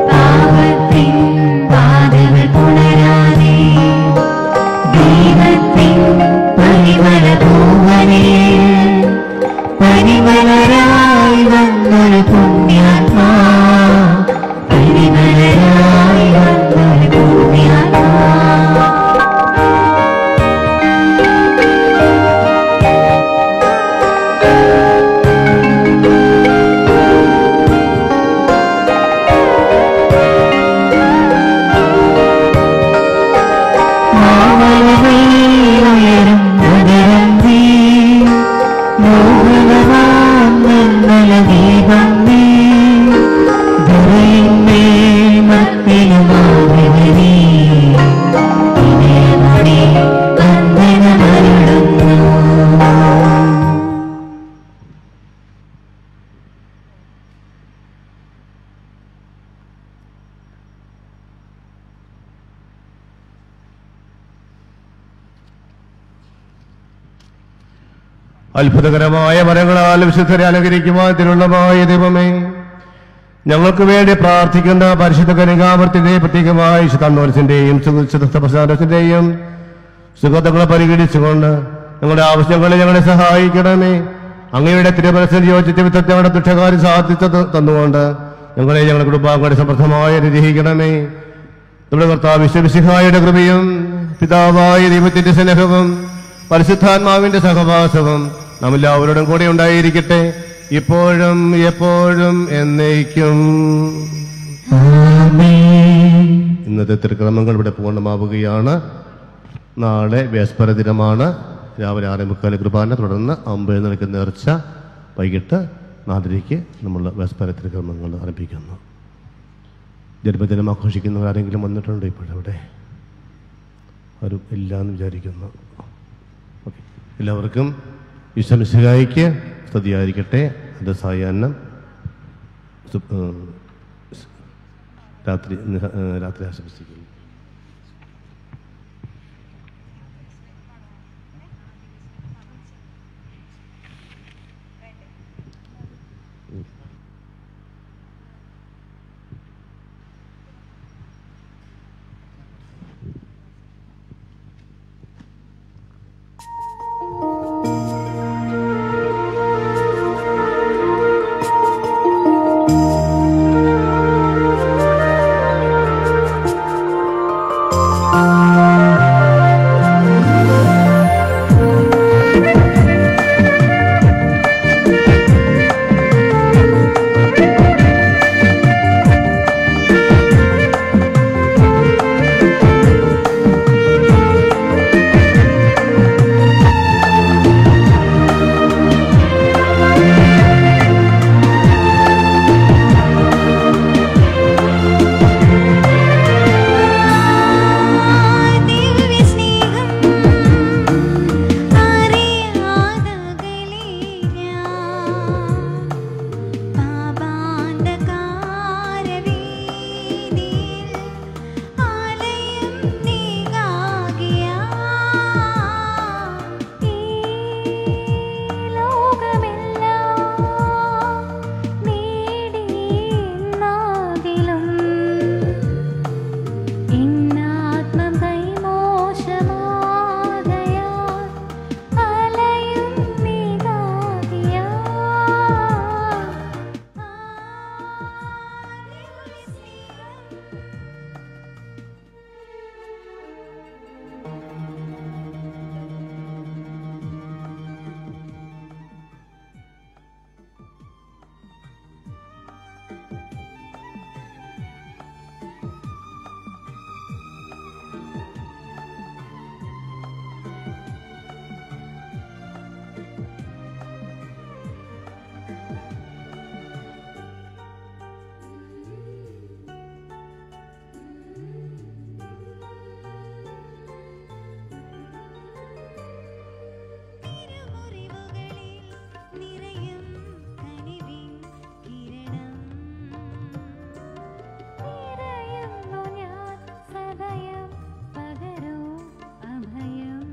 അത്ഭുതകരമായ വരങ്ങളാൽ വിശുദ്ധരെ അലങ്കരിക്കുവാൻ തിരുള്ളമായ ദൈവമേ ഞങ്ങൾക്ക് വേണ്ടി പ്രാർത്ഥിക്കുന്ന പരിശുദ്ധ കനികാമർത്തിന്റെ പ്രത്യേകമായ ശതാന്തോലത്തിന്റെയും പ്രസാദത്തിന്റെയും സുഗതങ്ങളെ പരിഗണിച്ചുകൊണ്ട് ഞങ്ങളുടെ ആവശ്യങ്ങളെ ഞങ്ങളെ സഹായിക്കണമേ അങ്ങയുടെ തിരുമനസ്സിന് യോജിച്ച വിധത്തെ ഞങ്ങളുടെ ദുഷ്ടകാര്യം സാധിച്ചത് തന്നുകൊണ്ട് ഞങ്ങളെ ഞങ്ങളുടെ കുടുംബാംഗങ്ങളെ സമൃദ്ധമായി അനുഗ്രഹിക്കണമേ നമ്മുടെ കർത്താവ് വിശ്വവിശിഹായുടെ കൃപയും പിതാവായ ദൈവത്തിന്റെ സ്നേഹവും പരിശുദ്ധാത്മാവിന്റെ സഹവാസവും നാം എല്ലാവരോടും കൂടെ ഉണ്ടായിരിക്കട്ടെ ഇപ്പോഴും എപ്പോഴും എന്നേക്കും ആമേൻ ഇന്നത്തെ തിരുക്രമങ്ങൾ ഇവിടെ പൂർണ്ണമാവുകയാണ് നാളെ വേസ്പര ദിനമാണ് രാവിലെ ആറേ മുക്കാല് കുർബാന തുടർന്ന് അമ്പത് നിലയ്ക്ക് നേർച്ച വൈകിട്ട് നാലരയ്ക്ക് നമ്മൾ വേസ്പര തിരുക്രമങ്ങൾ ആരംഭിക്കുന്നു ജന്മദിനം ആഘോഷിക്കുന്നവർ ആരെങ്കിലും വന്നിട്ടുണ്ടോ ഇപ്പോഴവിടെ ആരും ഇല്ല എന്ന് വിചാരിക്കുന്നു ഓക്കെ എല്ലാവർക്കും ഈശ്വരസിഹായിക്ക് സ്തുതിയായിരിക്കട്ടെ അത് സായാഹ്നം സു- ഏഹ് സ് രാത്രി ഏഹ് രാത്രി ആശംസിക്കുന്നു ദിവ്യസ്നേഹം അറിയാതകലേ ഞാൻ പാപാന്തകാരവീതിയിൽ ആലയം നീകാകിയാ ഈ ലോകമെല്ലാം നേടിയെന്നാകിലും ഇന്നാത്മം കൈമോശമാകയാ അലയും നീതാകിയാ തിരുമുറിവുകളിൽ നിറയും കനിവിൻ കിരണം നിറയുന്നു ഞാൻ സദയം പകരൂ അഭയം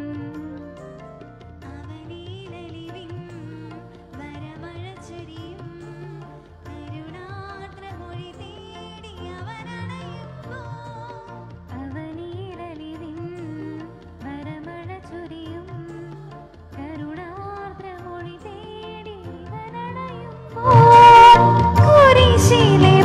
അവനീലലിവിൻ വരമഴ ചൊരിയും കരുണാർദ്രമൊഴി തേടി അവനണയുമ്പോൾ അവനീലലിവിൻ വരമഴ ചൊരിയും കരുണാർദ്രമൊഴി തേടി അവനണയുമ്പോൾ കുരിശിലെ